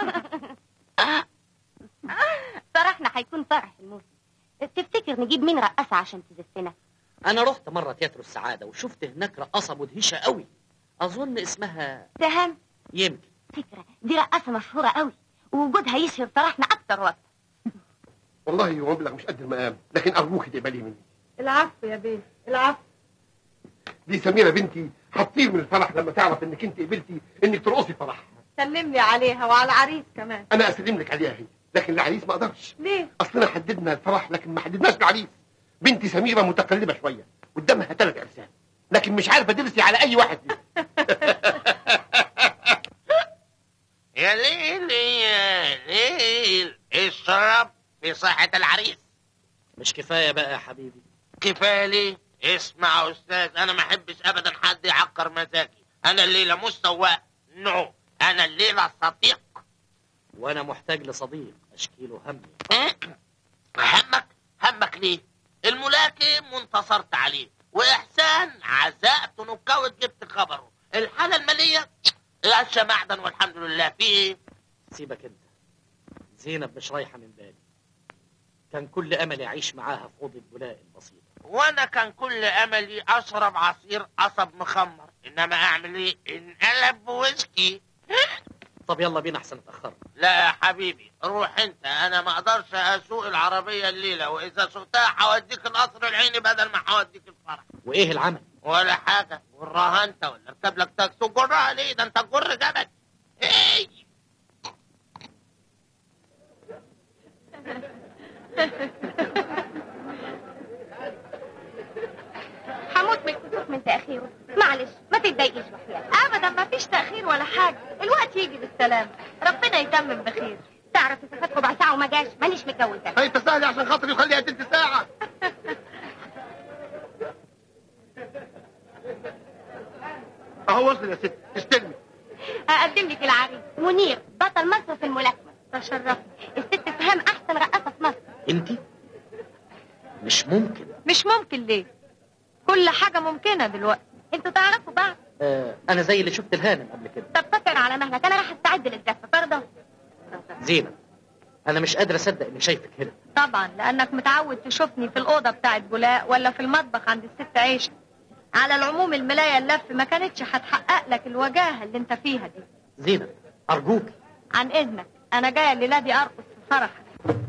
فرحنا هيكون فرح الموسم تفتكر نجيب مين رقاصة عشان تزفنا انا رحت مره تياترو السعاده وشفت هناك رقاصه مدهشه قوي اظن اسمها سهام يمكن فكرة دي رقاصة مشهورة قوي ووجودها يشهر فرحنا اكتر واكتر والله هو مبلغ مش قد المقام لكن ارجوك تقبليه مني العفو يا بيه العفو دي سميره بنتي هتطير من الفرح لما تعرف انك انت قبلتي انك ترقصي فرحها سلم لي عليها وعلى العريس كمان انا اسلم لك عليها هي لكن العريس ما اقدرش ليه اصلنا حددنا الفرح لكن ما حددناش العريس بنتي سميره متقلبه شويه قدامها ثلاث ارسال لكن مش عارفه ترسي على اي واحد فيهم يا ليل يا ليل اشرب في صحة العريس مش كفايه بقى يا حبيبي كفايه ليه اسمع يا استاذ انا ما احبش ابدا حد يعكر مزاجي انا الليله مش سواق نو انا الليله صديق وانا محتاج لصديق اشكيله همي همك همك ليه الملاكم وانتصرت عليه واحسان عزقت نكوت جبت خبره الحاله الماليه قشه معدن والحمد لله في ايه سيبك انت زينب مش رايحه من بالي كان كل املي اعيش معاها في اوضه بولاء البسيطه وانا كان كل املي اشرب عصير قصب مخمر انما اعمل ايه انقلب بويسكي طب يلا بينا احسن اتاخرنا لا يا حبيبي روح انت انا ما اقدرش اسوق العربيه الليله واذا سوقتها هوديك القصر العيني بدل ما هوديك الفرح وايه العمل ولا حاجه جرها انت ولا اركب لك تاكسي جرها ليه ده انت تجر جبل ايه السلامة ربنا يتمم بخير تعرف اذا فات ربع ساعه وما جاش مانيش متجوزه هي تسهلي عشان خاطري وخليها تلت ساعة اهو وصل يا ست استلمي اقدم لك العريس منير بطل مصر في الملاكمه تشرفني الست فهم احسن رقاصه في مصر انت مش ممكن مش ممكن ليه كل حاجة ممكنة دلوقتي انتوا تعرفوا بعض آه انا زي اللي شفت الهانم قبل كده طب فكر على مهلك انا راح استعد للزفه برضه زينب انا مش قادر اصدق اني شايفك هنا طبعا لأنك متعود تشوفني في الأوضة بتاعت بولاق ولا في المطبخ عند الست عيشة على العموم الملاية اللف ما كانتش هتحقق لك الوجاهة اللي انت فيها دي زينب ارجوك عن إذنك أنا جاية الليلة دي أرقص في فرحك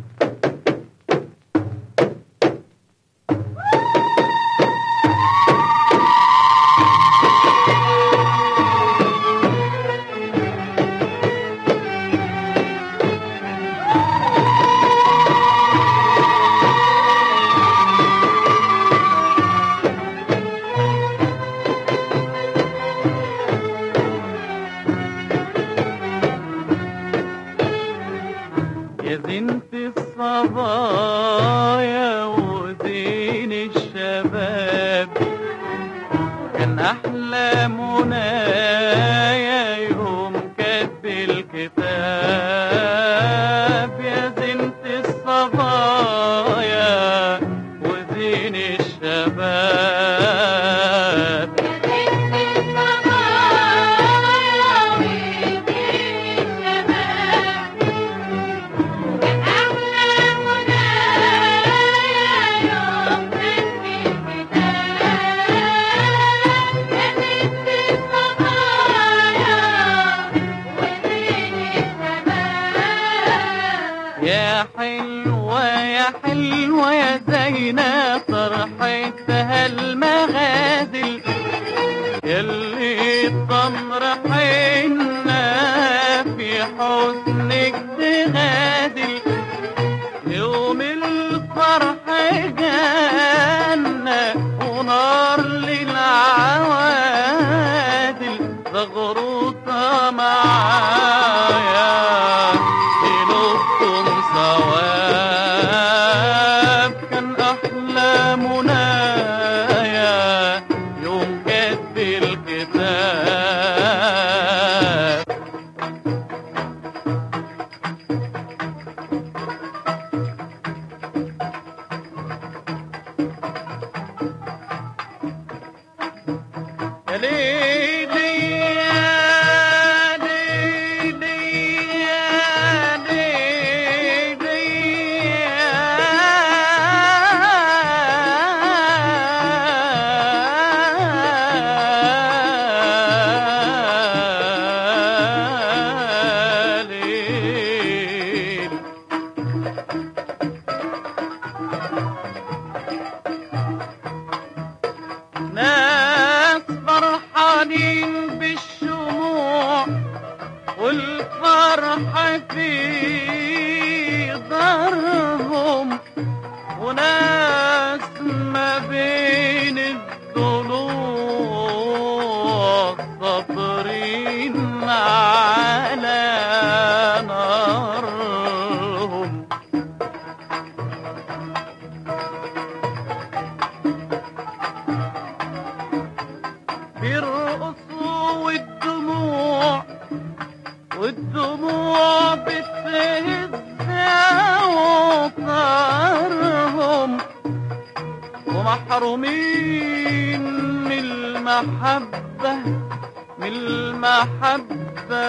يا بنت الصبايا ودين الشباب كان أحلى منايا يوم كتب الكتاب يا بنت الصبايا ودين الشباب يا حلوة يا حلوة يا زينة طرحتها المغازل يلي الضمر حنا في حسنك تغادل يوم الفرح جنة ونار للعوادل زغروطة معايا نصكم ثواب كان أحلى منايا يوم كتب الكتاب يا ليلي يا ليلي يا ليلي يا ليل ناس فرحانين بالشموع والفرحة في دارهم وناس ما بين الضلوع صابرين على نارهم بيرقصوا والدموع والدموع بتهز اوطارهم ومحرومين من المحبة من المحبة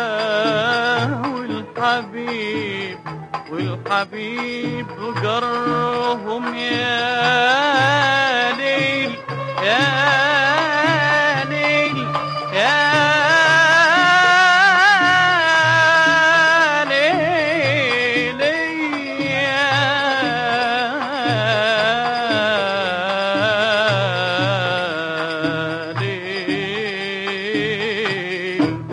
والحبيب والحبيب جرهم يا ليل يا ليل يا ليل يا ليل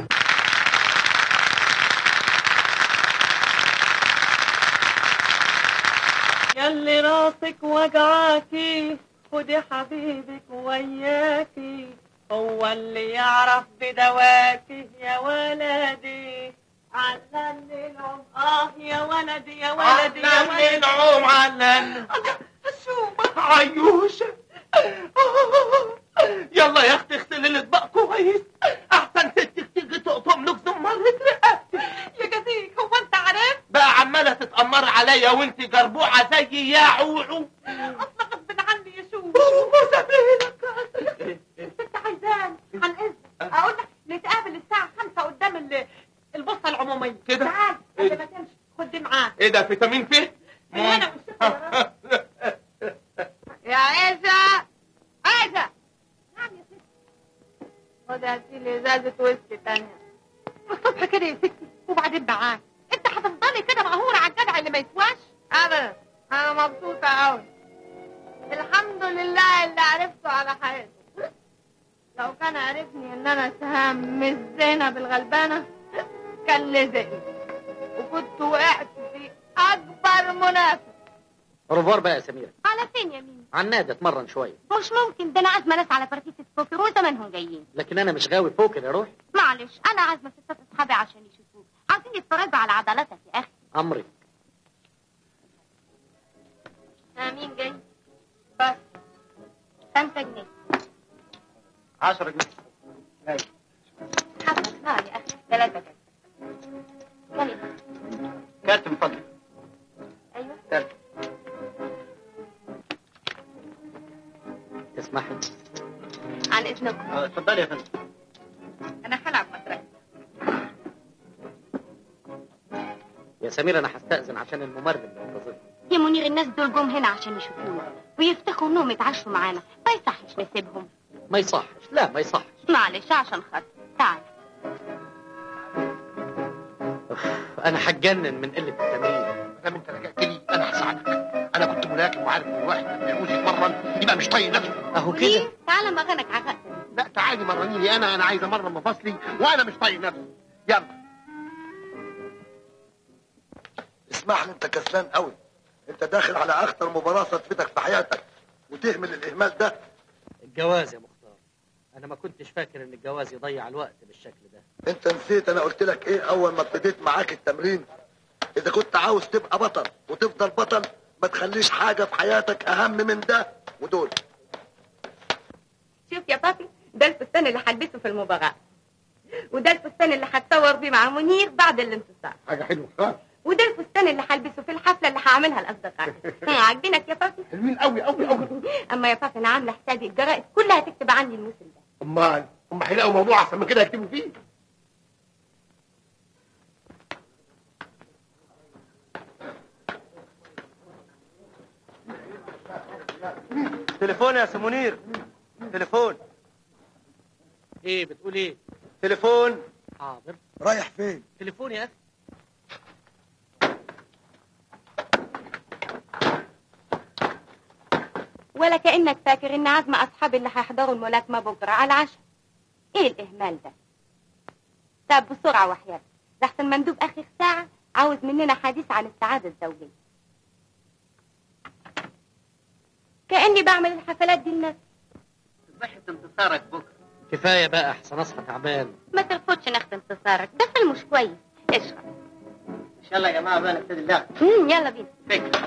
يلي راسك وجعاكي خدي حبيبك وياكي هو اللي يعرف بدواكي يا ولدي علني العم اه يا ولدي يا ولدي يا علن ولدي العوم علن شوف عيوشة يلا يا اختي اغسلي الاطباق كويس احسن ستك تيجي تقطم لك زمرة رقبتك يا جديك هو انت عارف بقى عمالة تتأمر عليا وانت جربوعة زي يا عوعو اصلا غصب عني يا شوف وسبيلك انت عايزان عن اذن اقول لك نتقابل الساعه 5 قدام ال- البوسطه العموميه كده؟ تعال إيه؟ قبل ما تمشي خد دي معاك ايه ده فيتامين فيه؟ من هنا والشفا يا رب. يا عيسى عيسى نعم يا ستي خد هاتي لي ازازه ويسكي تانية الصبح كده يا ستي وبعدين معاك انت هتفضلي كده مقهوره على الجدع اللي ما يسواش ابدا انا مبسوطه قوي الحمد لله اللي عرفته على حياتي لو كان عرفني ان انا سهام مش زينب الغلبانه كان لزقني وكنت وقعت في اكبر منافس روفار بقى يا سميرة على فين يا مين على النادي اتمرن شوية مش ممكن ده انا عازمه ناس على بارتيسة بوكر وزمانهم جايين لكن انا مش غاوي بوكر يا روح معلش انا عازمه ستات اصحابي عشان يشوفوك عايزين يتفرجوا على عضلاتك يا اخي امري مين جاي بس خمسة جنيه 10 جنيه حبك نار يا اخي ثلاثة كده كلمة كارت من فضلك ايوه كارت تسمحي عن اذنكم آه، اتفضلي يا فندم انا هلعب مطرح يا سميرة انا هستأذن عشان الممرض منتظرني يا منير الناس دول جم هنا عشان يشوفونا ويفتخروا انهم يتعشوا معانا ما يصحش نسيبهم ما يصحش لا ما يصحش معلش عشان خاطر تعال أوف، انا هتجنن من قلة التمرين ما دام انت لجأت لي انا هساعدك انا كنت ملاكم وعارف ان الواحد لما يعوز يتمرن يبقى مش طايق نفسه اهو كده ليه؟ تعال مغنك عرقت لا تعالي مرنيني انا انا عايز امرن مفاصلي وانا مش طايق نفسي يلا اسمح لي انت كسلان قوي انت داخل على اخطر مباراه صدفتك في حياتك وتهمل الاهمال ده الجواز يا مختار انا ما كنتش فاكر ان الجواز يضيع الوقت بالشكل ده انت نسيت انا قلت لك ايه اول ما ابتديت معاك التمرين اذا كنت عاوز تبقى بطل وتفضل بطل ما تخليش حاجه في حياتك اهم من ده ودول شوف يا بابي ده الفستان اللي هلبسه في المباراة وده الفستان اللي هتصور بيه مع منير بعد الانتصار حاجه حلوه ها وده الفستان اللي هلبسه في الحفلة اللي هعملها لأصدقائي ها، عاجبينك يا بابي حلوين قوي قوي قوي أما يا بابي أنا عاملة حسابي الجرائد كلها تكتب عني الموسم ده امال هم هيلاقوا موضوع احسن من كده يكتبوا فيه تليفون يا سي منير تليفون ايه بتقول ايه تليفون حاضر رايح فين تليفون يا اخي ولا كأنك فاكر إن عزم أصحابي اللي هيحضروا الملاكمة بكرة على العشاء إيه الإهمال ده؟ طب بسرعة وحياتك لحسن مندوب آخر ساعة عاوز مننا حديث عن السعادة الزوجية كأني بعمل الحفلات دي لنفسي صحة انتصارك بكرة كفايه بقى احسن اصحى تعبان ما ترفضش ناخد انتصارك ده فيلم مش كويس اشرب ان شاء الله يا جماعة بقى نبتدي اللعب مم، يلا بينا فكرة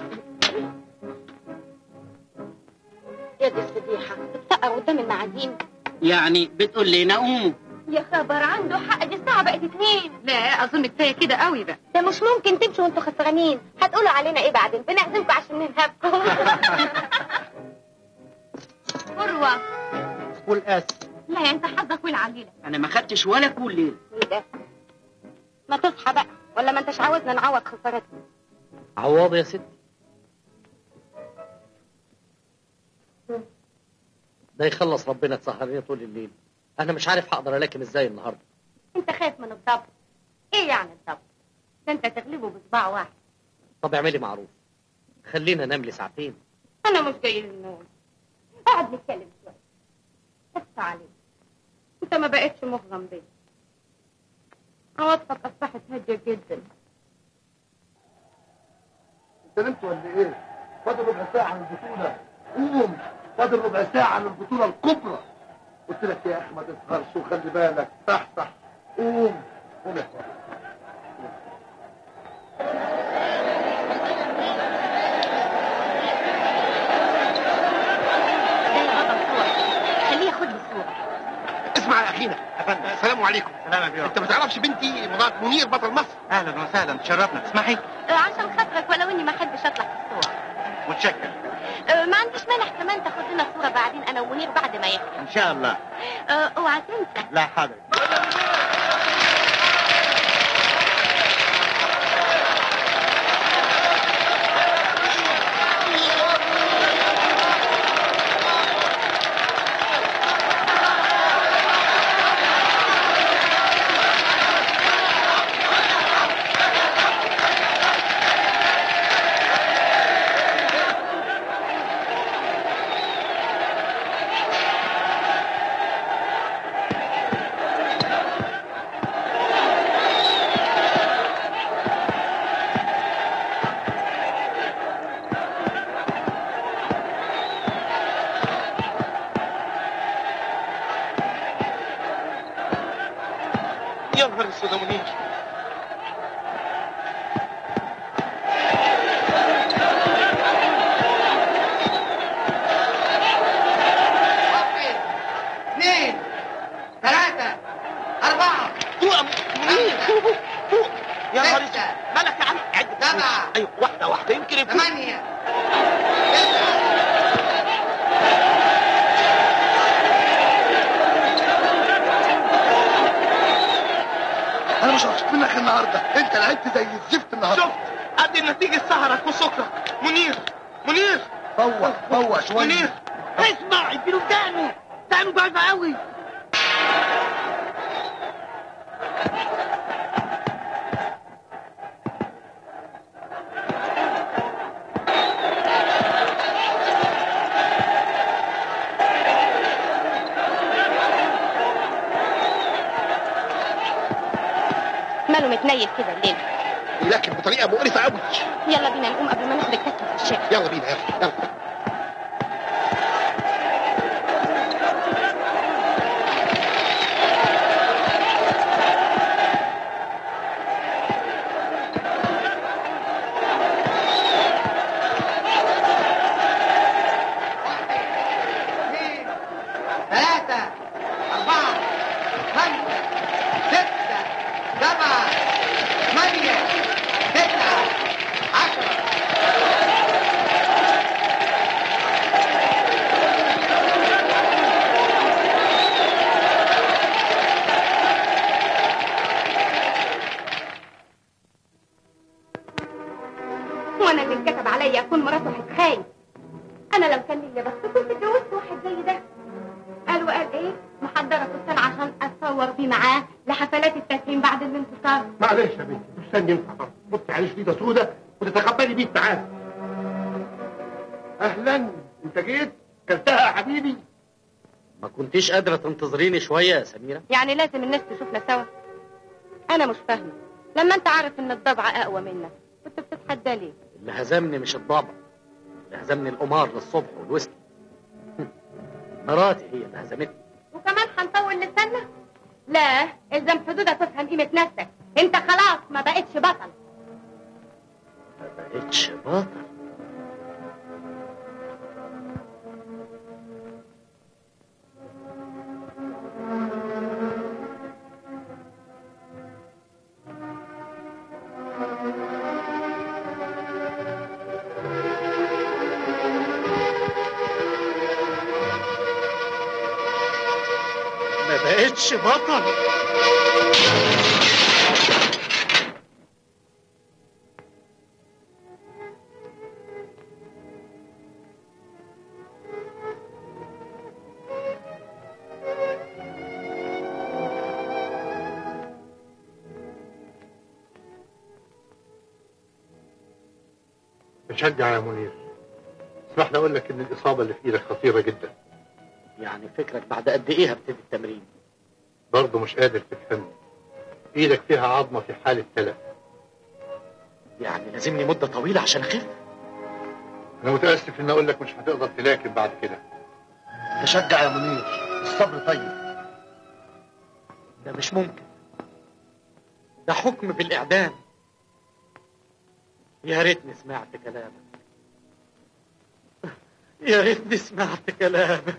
يا دي الفضيحة تتسقر قدام المعازيم يعني بتقول لي نقوم يا خبر عنده حق دي الساعة بقت اتنين لا أظن كفاية كده قوي بقى ده مش ممكن تمشوا وانتوا خسرانين هتقولوا علينا ايه بعدين بنعزمكم عشان ننهبكم مروة قول اس لا يا انت حظك وين عليلة انا ما خدتش ولا كل ليلة ايه ده ما تصحى بقى ولا ما انتش عاوزنا نعوض خسارتنا عوض يا ستي ده يخلص ربنا تسهرني طول الليل انا مش عارف هقدر الاكم ازاي النهارده انت خايف من الضبط ايه يعني الضبط ده انت تغلبه بصباع واحد طب اعملي معروف خلينا ننام لي ساعتين انا مش جاي للنوم اقعد نتكلم شويه بس عليك انت ما بقتش مغرم بيا عواطفك اصبحت هاديه جدا انت نمت ولا ايه فاضل ربع ساعه عن البطوله قوم فاضل ربع ساعه عن البطوله الكبرى قلت لك يا اخي ما تسهرش وخلي بالك صح صح قوم قوم يا اخوان ده يا بابا صور خليه ياخد لي صورة اسمع يا اخينا السلام عليكم سلام يا بيو انت ما تعرفش بنتي مرات منير بطل مصر اهلا وسهلا تشرفنا تسمحي آه، عشان خاطرك ولو اني ما احبش اطلع في الصور متشكر آه، ما عنديش مانع كمان تاخد لنا صورة بعدين انا ومنير بعد ما يخلص ان شاء الله آه، اوعى تنسى لا حاضر يا نهار اسود يا منير واحد اثنين ثلاثة أربعة فوق منير فوق فوق فوق يا نهار اسود ستة مالك يا عم عد سبعة ايوه واحده واحده يمكن يفوق ثمانية تسعة انا مش هشوف منك النهارده انت لعبت زي الزفت النهارده شفت قد النتيجه سهرك وسكرك منير منير فوق فوق شويه منير اسمع اديله ودانه دانه ضعيفه قوي ماله متنيل كده الليل لكن بطريقه مقرفه قوي يلا بينا نقوم قبل ما ناخد الكتف في الشارع يلا بينا يلا يلا اثنين ثلاثة أربعة خمسة ستة سبعة ثمانية تسعة عشرة وانا اللي اتكتب عليا اكون مرات واحد خاين انا لو كان ليا بس كنت اتجوزت واحد زي ده قالوا قال ايه محضره فستان عشان اتصور بيه معاه لحفلات التكريم بعد الانتصار معلش يا بنتي استني ينفع طبعا بصي عليه شديده سودة وتتقبلي بيه تعالى اهلا انت جيت كلتها يا حبيبي ما كنتيش قادرة تنتظريني شوية يا سميرة يعني لازم الناس تشوفنا سوا انا مش فاهمه لما انت عارف ان الضبع اقوى منك كنت بتتحدى ليه اللي هزمني مش الضبع اللي هزمني القمار للصبح والويسكي مراتي هي اللي هزمتني وكمان هنطول لساننا لا الزم حدودك تفهم قيمه نفسك انت خلاص ما بقتش بطل ما بقتش بطل ما بقتش بطل بشجع يا منير اسمح لي اقول لك ان الاصابه اللي في ايدك خطيره جدا يعني فكرك بعد قد ايه هبتدي التمرين برضه مش قادر تفهمني ايدك فيها عظمه في حاله تلف يعني لازمني مدة طويلة عشان اخف انا متاسف ان اقول لك مش هتقدر تلاكم بعد كده تشجع يا منير الصبر طيب ده مش ممكن ده حكم بالإعدام يا ريتني سمعت كلامك يا ريتني سمعت كلامك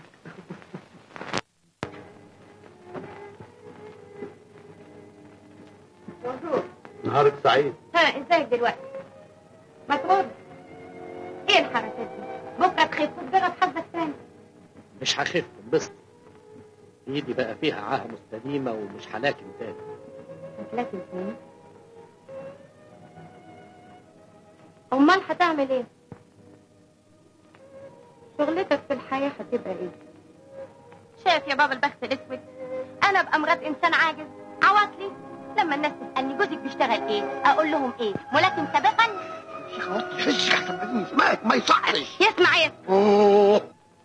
نهارك سعيد ها ازيك دلوقتي ما ترد ايه الحركات دي بكره تخف وتجرب حظك تاني مش هخف انبسط ايدي بقى فيها عاهة مستديمة ومش هلاكم تاني لكن تاني امال هتعمل ايه شغلتك في الحياه هتبقى ايه شايف يا بابا البخت الاسود انا ابقى مرات انسان عاجز عواطلي لما الناس تسالني جوزك بيشتغل ايه اقول لهم ايه ملاكم سابقا شيخ وطي حجك احسن بعدين يسمعك ما يصحش يسمع يسمع اوه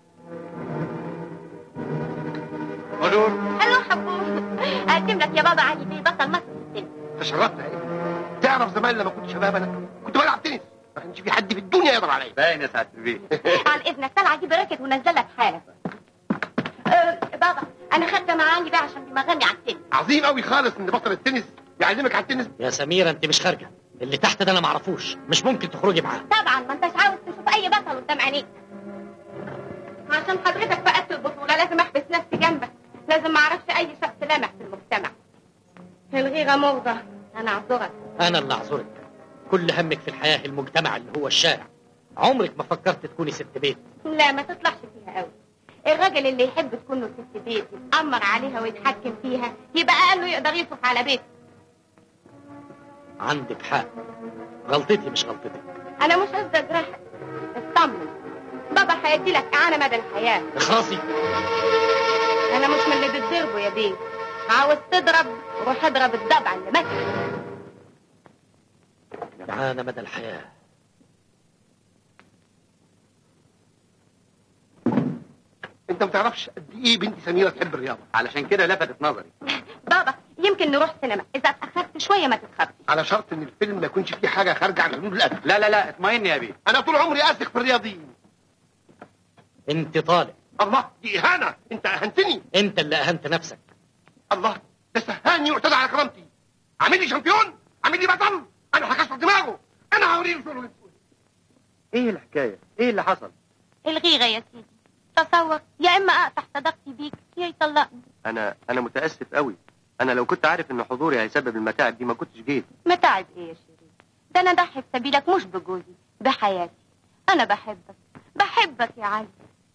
حضور الو حبوب اقدم لك يا بابا علي بيه بطل مصر في السينما تشرفت عليك تعرف زمان لما كنت شباب انا كنت بلعب تنس ما كانش في حد في الدنيا يقدر عليا باين يا سعاده البيه على اذنك طلع اجيب راكت ونزلك حالا أه بابا انا خدت معاني بقى عشان بمغني على السينما عظيم قوي خالص ان بطل التنس يعلمك على التنس يا سميرة انت مش خارجة اللي تحت ده انا معرفوش مش ممكن تخرجي معاه طبعا ما انتش عاوز تشوف اي بطل قدام عينيك عشان حضرتك فقدت البطوله لازم احبس نفسي جنبك لازم ما اعرفش اي شخص لامح في المجتمع الغيره مرضى انا اعذرك انا اللي اعذرك كل همك في الحياة المجتمع اللي هو الشارع عمرك ما فكرت تكوني ست بيت لا ما تطلعش فيها قوي الراجل اللي يحب تكون له ست بيت يتأمر عليها ويتحكم فيها يبقى قال له يقدر يصرف على بيته عندك حق غلطتي مش غلطتك انا مش قصدي اجرحك اطمن بابا هيدي لك اعانه مدى الحياه اخرسي انا مش من اللي بتضربه يا بيه عاوز تضرب روح اضرب الضبع اللي مات جعانة مدى الحياة انت ما تعرفش قد ايه بنتي سميره تحب الرياضه علشان كده لفتت نظري بابا يمكن نروح سينما اذا اتاخرت شويه ما تتخبش على شرط ان الفيلم ما يكونش فيه حاجه خارجه عن حدود الادب لا لا لا اطمئن يا بيه انا طول عمري اثق في الرياضيين انت طالع الله دي اهانه انت اهنتني انت اللي اهنت نفسك الله ده سهاني واعتدى على كرامتي عامل لي شامبيون عامل لي بطل انا هكسر دماغه انا هوريه شغله ايه الحكايه ايه اللي حصل الغيره يا سيدي تصور يا اما اقطع صداقتي بيك يا يطلقني انا انا متاسف قوي انا لو كنت عارف ان حضوري هيسبب المتاعب دي ما كنتش جيت متاعب ايه يا شيرين ده انا ضحي في سبيلك مش بجوزي بحياتي انا بحبك بحبك يا علي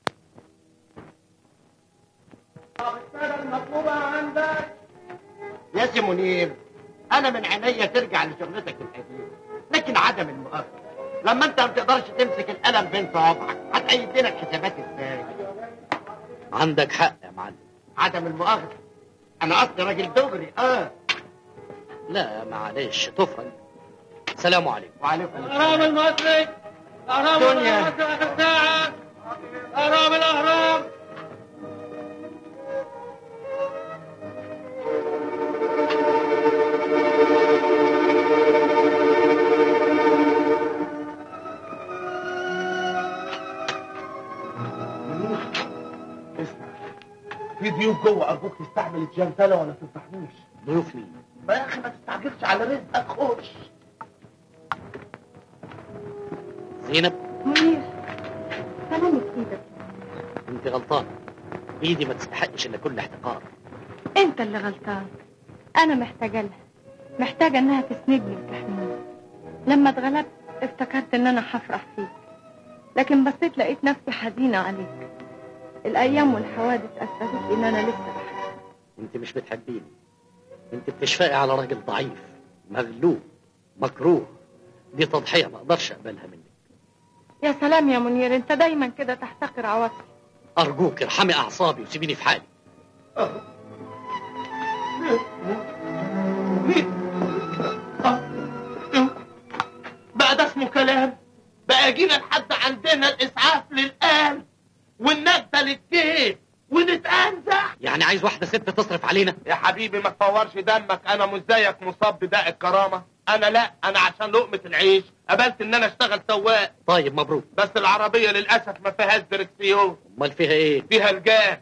يا سي منير انا من عينيا ترجع لشغلتك القديمه لكن عدم المؤاخذه لما انت ما بتقدرش تمسك القلم بين صوابعك هتأيد لنا الحسابات ازاي عندك حق يا معلم عدم المؤاخذه انا اصلي راجل دغري اه لا معلش تفرج سلام عليكم وعليكم الاهرام المصري الاهرام دنيا. المصري اخر ساعه اهرام الاهرام اسمع في ضيوف جوه ارجوك تستعمل الجنتله ولا تفتحوش ضيوف مين ما يا اخي ما تستعجلش على رزقك خش زينب منير سلامة ايدك انت غلطانة ايدي ما تستحقش الا كل احتقار انت اللي غلطان انا محتاجه لها محتاجه انها تسندني وتحميني لما اتغلبت افتكرت ان انا هفرح فيك لكن بصيت لقيت نفسي حزينه عليك الايام والحوادث اثبتت لي ان انا لسه بحبك انت مش بتحبيني انت بتشفقي على راجل ضعيف مغلوب مكروه دي تضحية ما اقدرش اقبلها منك يا سلام يا منير انت دايما كده تحتقر عواطفي ارجوك ارحمي اعصابي وسيبيني في حالي بقى ده اسمه كلام بقى جينا لحد عندنا الاسعاف للقلب والنبته للجيب ونتأنزح يعني عايز واحدة ست تصرف علينا يا حبيبي ما تفورش دمك انا مش زيك مصاب بداء الكرامه انا لا انا عشان لقمه العيش قبلت ان انا اشتغل سواق طيب مبروك بس العربيه للاسف ما فيهاش دركسيون امال فيها ايه فيها الجاه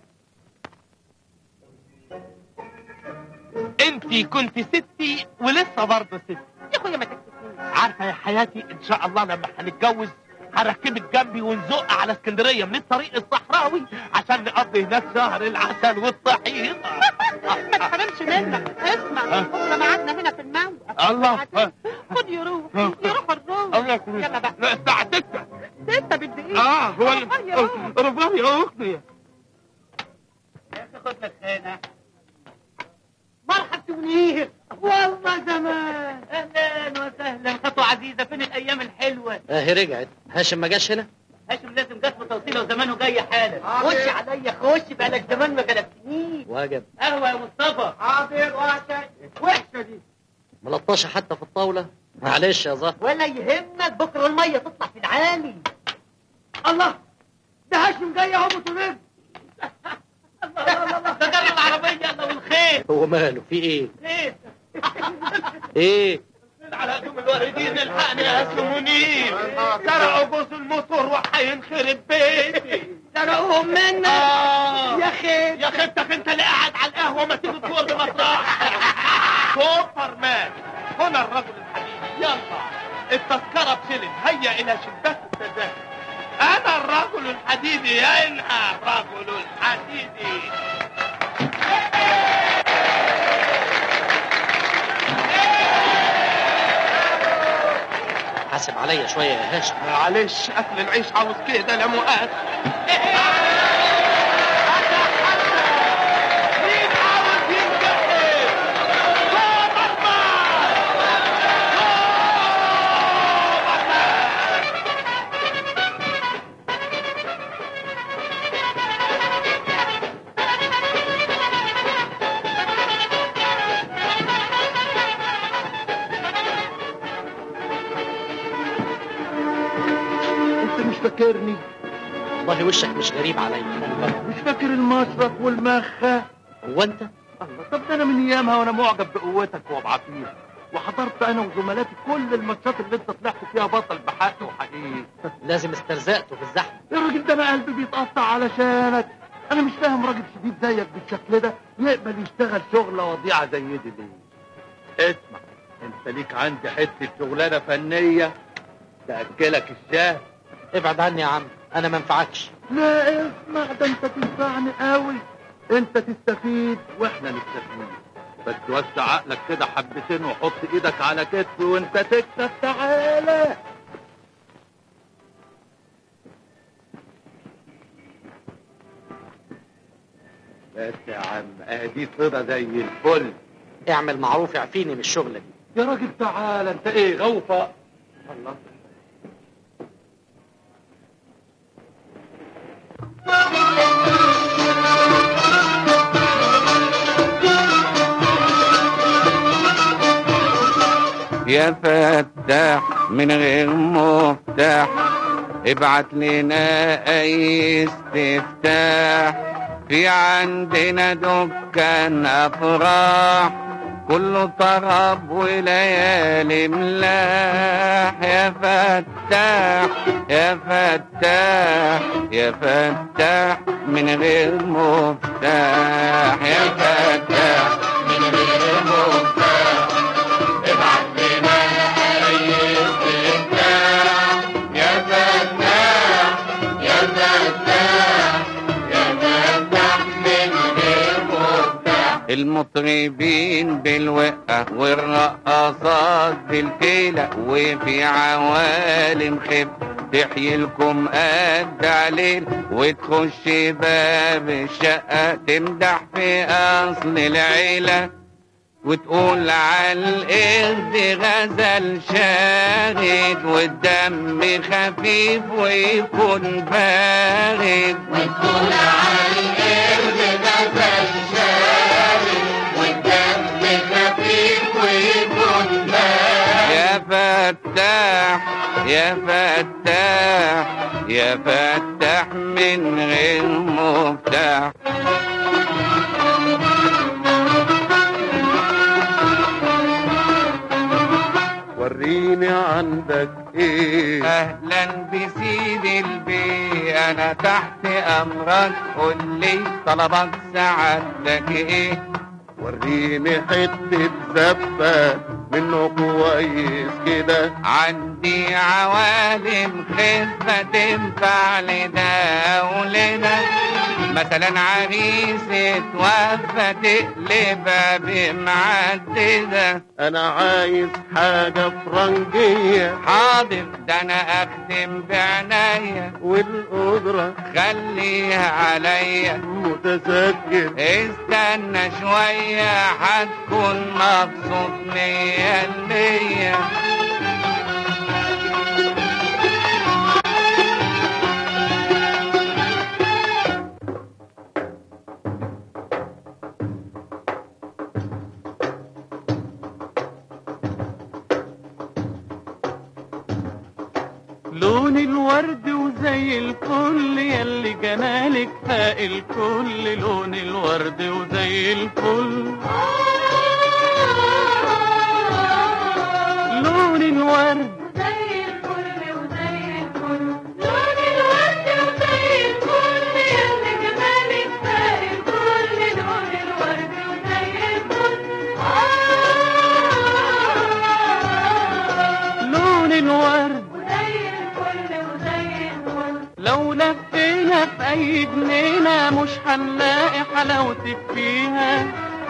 انتي كنت ستي ولسه برضه ستي يا اخويا ما تكتفنيش عارفه يا حياتي ان شاء الله لما هنتجوز هركبك جنبي ونزق على اسكندريه من الطريق الصحراوي عشان نقضي هناك شهر العسل والطحينه ما تحرمش منك اسمع ها؟ بكره ميعادنا هنا في الموقف الله خد يروح ها؟ يروح الروح الله يكرمك. يلا بقى لا الساعه 6 ستة بالدقيقة اه هو رفاهية روح. رفاهي يا اختي يا اخي خد لك هنا مرحب منير والله زمان اهلا وسهلا خطوه عزيزه فين الايام الحلوه اهي رجعت هاشم ما جاش هنا هاشم لازم جات له توصيله وزمانه جاي حالا خش عليا خش بقالك زمان ما غلبتنيش واجب قهوه يا مصطفى حاضر وحشة وحشة دي ملطشه حتى في الطاوله معلش يا زهر ولا يهمك بكره الميه تطلع في العالي الله ده هاشم جاي اهو بتونس ده جرى العربيه يلا والخير هو ماله في ايه خير ايه على هدوم الوالدين الحقني يا اسم منير سرقوا جوز الموتور وهينخرب بيتي سرقوهم منك آه. يا خير يا خيبتك انت اللي قاعد على القهوه ما تيجي تقول بمطرح سوبر مان هنا الرجل الحديدي يلا التذكره بشلن هيا الى شباك التذاكر انا الرجل الحديدي انا الرجل الحديدي حاسب عليا شويه يا هاشم معلش اكل العيش عاوز كده لا مؤاخذة مين عاوز ينجحر؟ سوبر مان! سوبر مان! انت مش فاكرني والله وشك مش غريب عليا مش فاكر المشرق والمخة هو انت الله طب ده انا من ايامها وانا معجب بقوتك وبعافيتك وحضرت انا وزملاتي كل الماتشات اللي انت طلعت فيها بطل بحق وحقيقي لازم استرزقته في الزحمه يا راجل ده انا قلبي بيتقطع علشانك انا مش فاهم راجل شديد زيك بالشكل ده يقبل يشتغل شغله وضيعه زي دي ليه اسمع انت ليك عندي حته شغلانه فنيه تاكلك الشهر ابعد عني يا عم انا ما انفعكش لا اسمع ده انت تنفعني قوي انت تستفيد واحنا نستفيد بس وسع عقلك كده حبتين وحط ايدك على كتفي وانت تكسب تعالى بس يا عم ادي صدى زي الفل اعمل معروف اعفيني من الشغله دي يا راجل تعالى انت ايه غوفة الله يا فتاح من غير مفتاح ابعت لنا اي استفتاح في عندنا دكان افراح كله طرب وليالي ملاح يا فتاح يا فتاح يا فتاح من غير مفتاح يا فتاح من غير مفتاح ابعت لنا اي استفتاح يا فتاح يا فتاح يا فتاح من غير مفتاح المطربين بالوقة والرقصات بالكيلة وفي عوالم خف تحيي لكم قد عليل وتخش باب الشقة تمدح في أصل العيلة وتقول على القرد غزل شاهد والدم خفيف ويكون بارد وتقول على القرد غزل شاهد والدم خفيف ويكون بارد يا فتاح يا فتاح يا فتاح من غير مفتاح وريني عندك ايه اهلا بسيد البي انا تحت امرك قول لي طلبك سعادتك ايه وريني حتة زبة منه كويس كده عندي عوالم خفة تنفع لده ولده مثلا عريس اتوفى تقلبها بمعددة انا عايز حاجة فرنجية حاضر ده انا اخدم بعناية والقدرة خليها عليا متسجل استنى شوية هتكون مبسوط مية المية لون الورد وزي الفل يلي جمالك فاق الكل لون الورد وزي الفل لون الورد لون الورد لو لفينا في اي جنينة مش هنلاقي حلاوتك فيها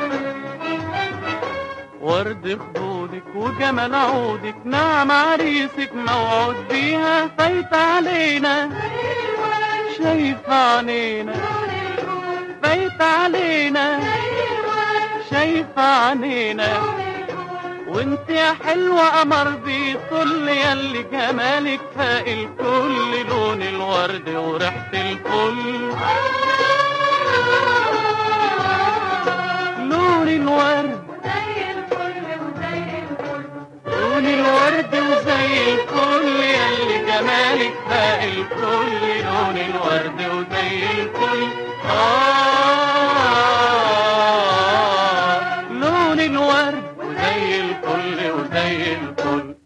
ورد خدودك وجمال عودك نعم عريسك موعود بيها فايت علينا شايف عينينا فايت علينا شايف عينينا وانت يا حلوة قمر بيطل ياللي جمالك فاق الكل لون الورد وريحة الفل لون الورد لون الورد وزي الفل ياللي جمالك فاق الكل لون الورد وزي الفل آه لون الورد وزي الفل وزي الفل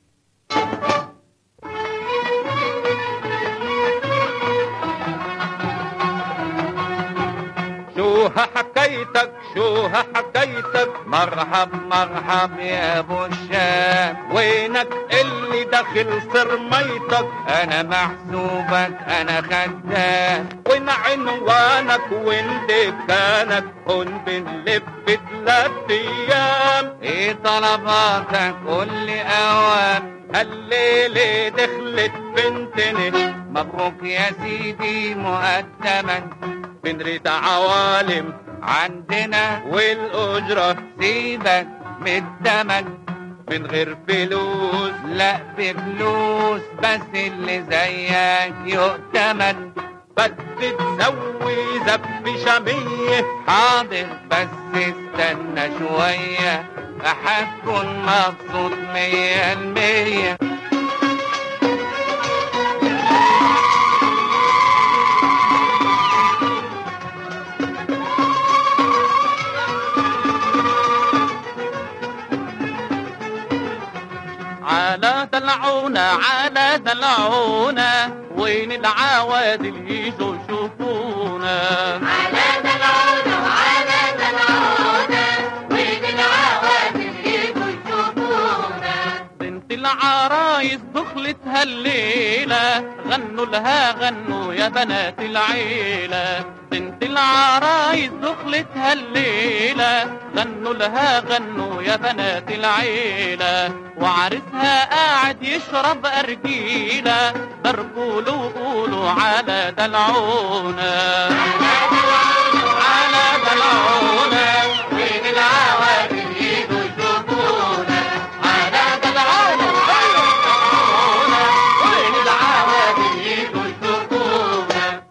شو حكايتك شو حكايتك مرحب مرحب يا ابو الشام وينك اللي داخل صرميتك انا محسوبك انا خدام وين عنوانك وين دكانك هون بنلف تلات ايام ايه طلباتك قول لي اوام الليلة دخلت بنتني مبروك يا سيدي مقدما بنريد عوالم عندنا والأجرة سيبك من التمن من غير فلوس لا بفلوس بس اللي زيك يؤتمن بس تسوي زب شمية حاضر بس استنى شوية هتكون مبسوط مية المية على دلعونا على دلعونا وين العوادل يجوا يشوفونا على دلعونا وعلى دلعونا وين العوادل يجوا يشوفونا بنت العرايس دخلتها الليلة غنوا لها غنوا يا بنات العيلة بنت العرايس دخلتها الليلة غنوا لها غنوا يا بنات العيلة وعرسها قاعد يشرب أرجيلة ضربوا له وقولوا على دلعونا على دلعونا وين العوادل يجوا يشوفونا على دلعونا وين العوادل يجوا يشوفونا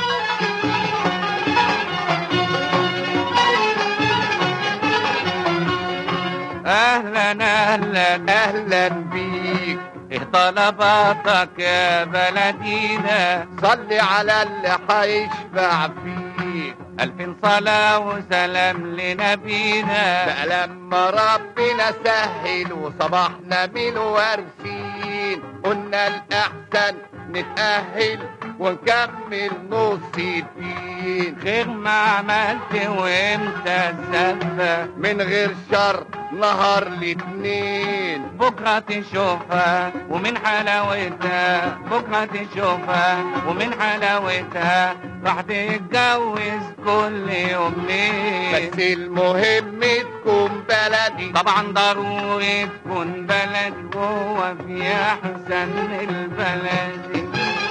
اهلا اهلا اهلا بيك ايه طلباتك يا بلدينا صلي على اللي حيشفع فيك الف صلاة وسلام لنبينا ده لما ربنا سهل وصبحنا من وارثين قلنا الأحسن نتأهل ونكمل نص الدين خير ما عملت وانت السبة من غير شر نهار الاتنين بكرة تشوفها ومن حلاوتها بكرة تشوفها ومن حلاوتها راح تتجوز كل يومين بس المهم تكون بلدي طبعا ضروري تكون بلد جوه في احسن البلد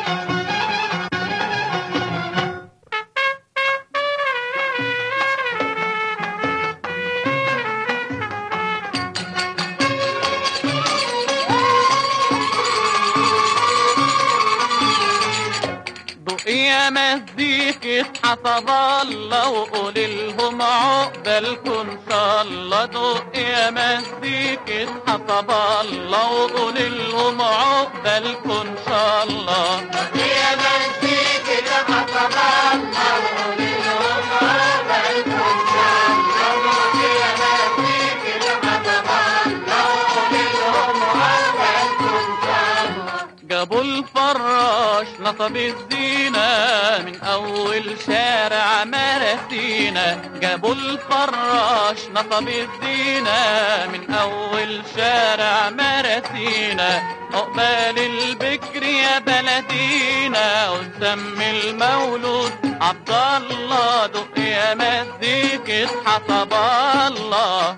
ضوء يا مزيكة حسب الله وقول لهم عقبالكم ان شاء الله ضوء يا مزيكة حسب الله وقول لهم عقبالكم ان شاء الله يا مزيكة حسب الله وقول لهم عقبالكم إن شاء الله يا مزيكة حسب الله وقول لهم عقبالكم إن شاء الله جابوا الفراش نصب الزينة من أول شارع مراسينا جابوا الفراش نصب الزينة من أول شارع مراسينا عقبال البكر يا بلدينا وسمي المولود عبد الله دق يا مزيكة حسب الله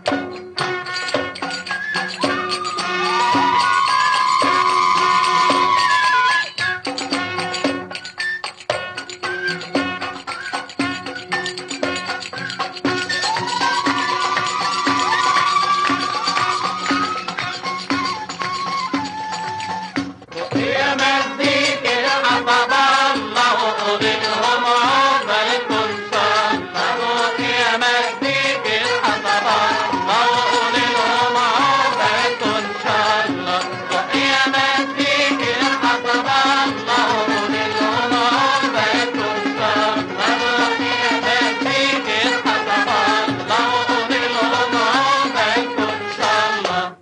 يا مزيكة حسب الله وقول لهم عقبالكم إن شاء الله يا مزيكة حسب الله وقول لهم عقبالكم إن شاء الله يا مزيكة حسب الله وقول لهم عقبالكم إن شاء الله يا مزيكة حسب الله وقول لهم عقبالكم إن شاء الله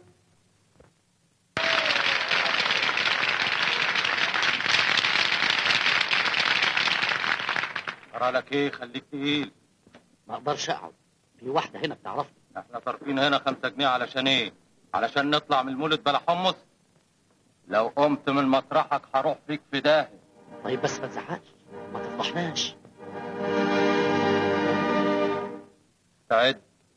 أرى لك إيه خليك تقيل ما اقدرش اقعد في واحده هنا بتعرفني إحنا صارفين هنا خمسة جنيه علشان إيه؟ علشان نطلع من المولد بلا حمص لو قمت من مطرحك هروح فيك في داهية طيب بس ما تزعقش ما تفضحناش استعد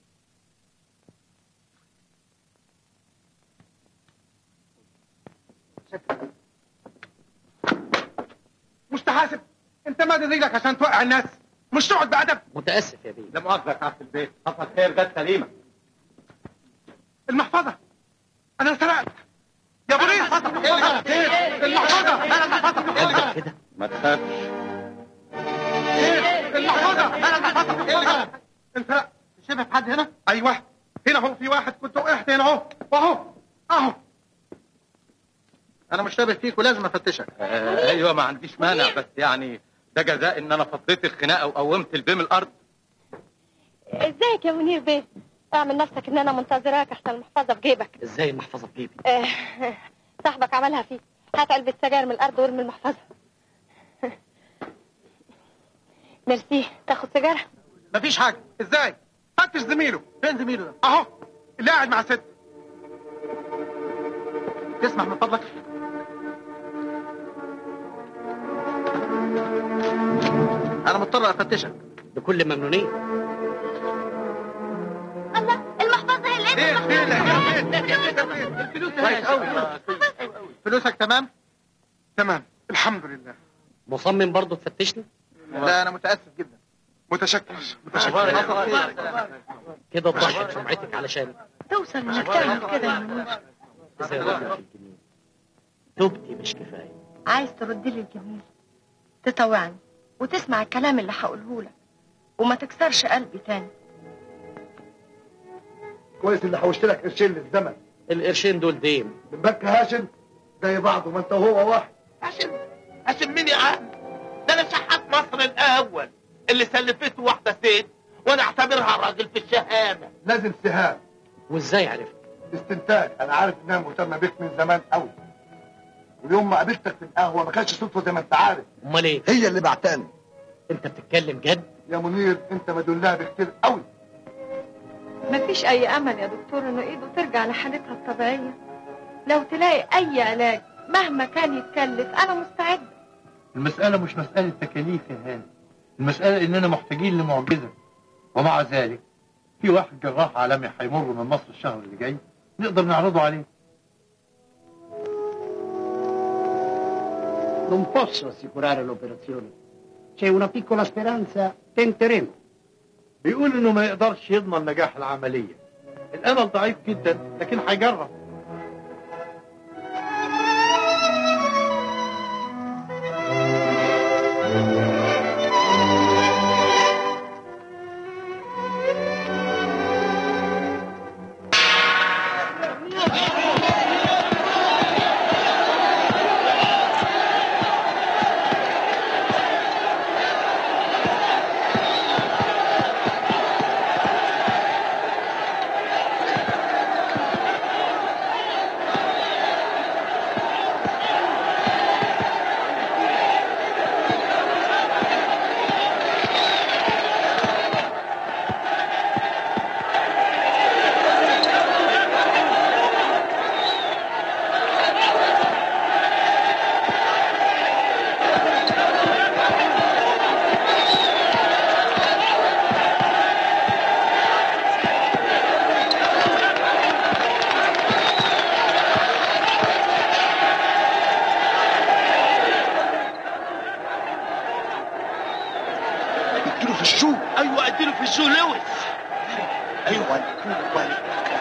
مش تحاسب انت ما رجلك عشان توقع الناس مش تقعد بأدب متاسف يا بيه لا مؤاخذة يا في البيت حصل خير جت سليمة المحفظة انا سرقت يا بوليس المحفظة انا المحفظة كده ما تخافش المحفظة انا المحفظة انت شبه في حد هنا ايوه هنا اهو في واحد كنت وقعت هنا اهو اهو اهو انا مش شابه فيك ولازم افتشك آه ايوه ما عنديش مانع بس يعني ده جزاء ان انا فضيت الخناقه وقومت البيم الارض ازيك يا منير بيه اعمل نفسك ان انا منتظراك احسن المحفظه في جيبك ازاي المحفظه في جيبي آه، صاحبك عملها فيك هات علبه سجاير من الارض وارمي المحفظه ميرسي تاخد سيجاره مفيش حاجة ازاي فتش زميله فين زميله ده اهو اللي قاعد مع ست تسمح من فضلك انا مضطر افتشك بكل ممنونيه الله المحفظه هي الفلوس كويس قوي فلوسك تمام تمام الحمد لله مصمم برضه تفتشني لا انا متاسف جدا متشكر متشكر كده تضحك سمعتك علشان توصل انك تعمل كده يا منير ازاي راجل في الجميل توبتي مش كفايه عايز ترد لي الجميل تطوعني وتسمع الكلام اللي هقوله لك وما تكسرش قلبي تاني كويس اللي حوشت لك قرشين للزمن القرشين دول ديم من بك هاشم زي بعضه ما انت وهو واحد هاشم هاشم مين يا عم ده انا شحات مصر الاول اللي سلفته واحده ست وانا اعتبرها راجل في الشهامه لازم سهام وازاي عرفت استنتاج انا عارف انها مهتمه بيك من زمان قوي ويوم ما قابلتك في القهوه ما كانش صدفه زي ما انت عارف امال ايه هي اللي بعتاني انت بتتكلم جد يا منير انت مدلها بكتير قوي مفيش أي أمل يا دكتور إنه إيده ترجع لحالتها الطبيعية لو تلاقي أي علاج مهما كان يتكلف أنا مستعد المسألة مش مسألة تكاليف يا هاني المسألة إننا محتاجين لمعجزة ومع ذلك في واحد جراح عالمي هيمر من مصر الشهر اللي جاي نقدر نعرضه عليه Non posso assicurare l'operazione. C'è una piccola speranza, tenteremo. بيقول إنه ما يقدرش يضمن نجاح العملية الأمل ضعيف جدا لكن هيجرب اديله في الشو ايوه اديله في الشو لويس ايوه ايوه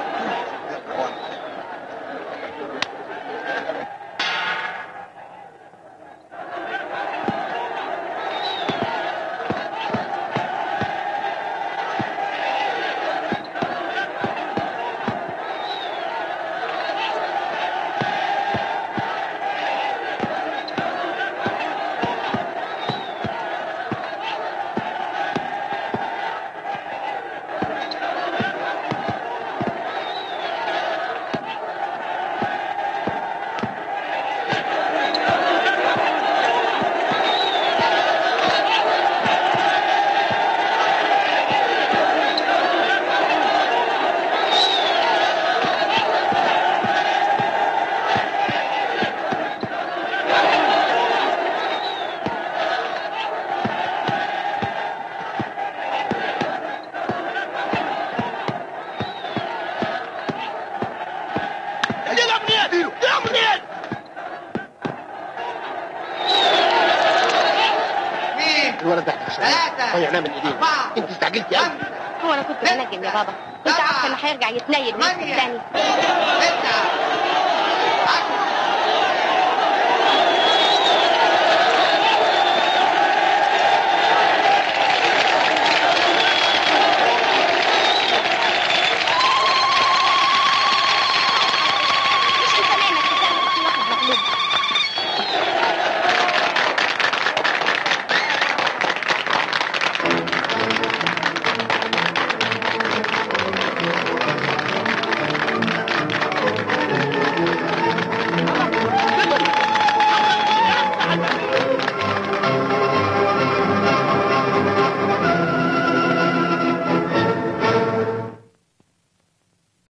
يلا منين يلا منين الولد ده احنا ضيعناه من ايدينا انت استعجلتي قوي هو انا كنت بنجم يا بابا كنت عارفه انه هيرجع يتنيل ويكسب تاني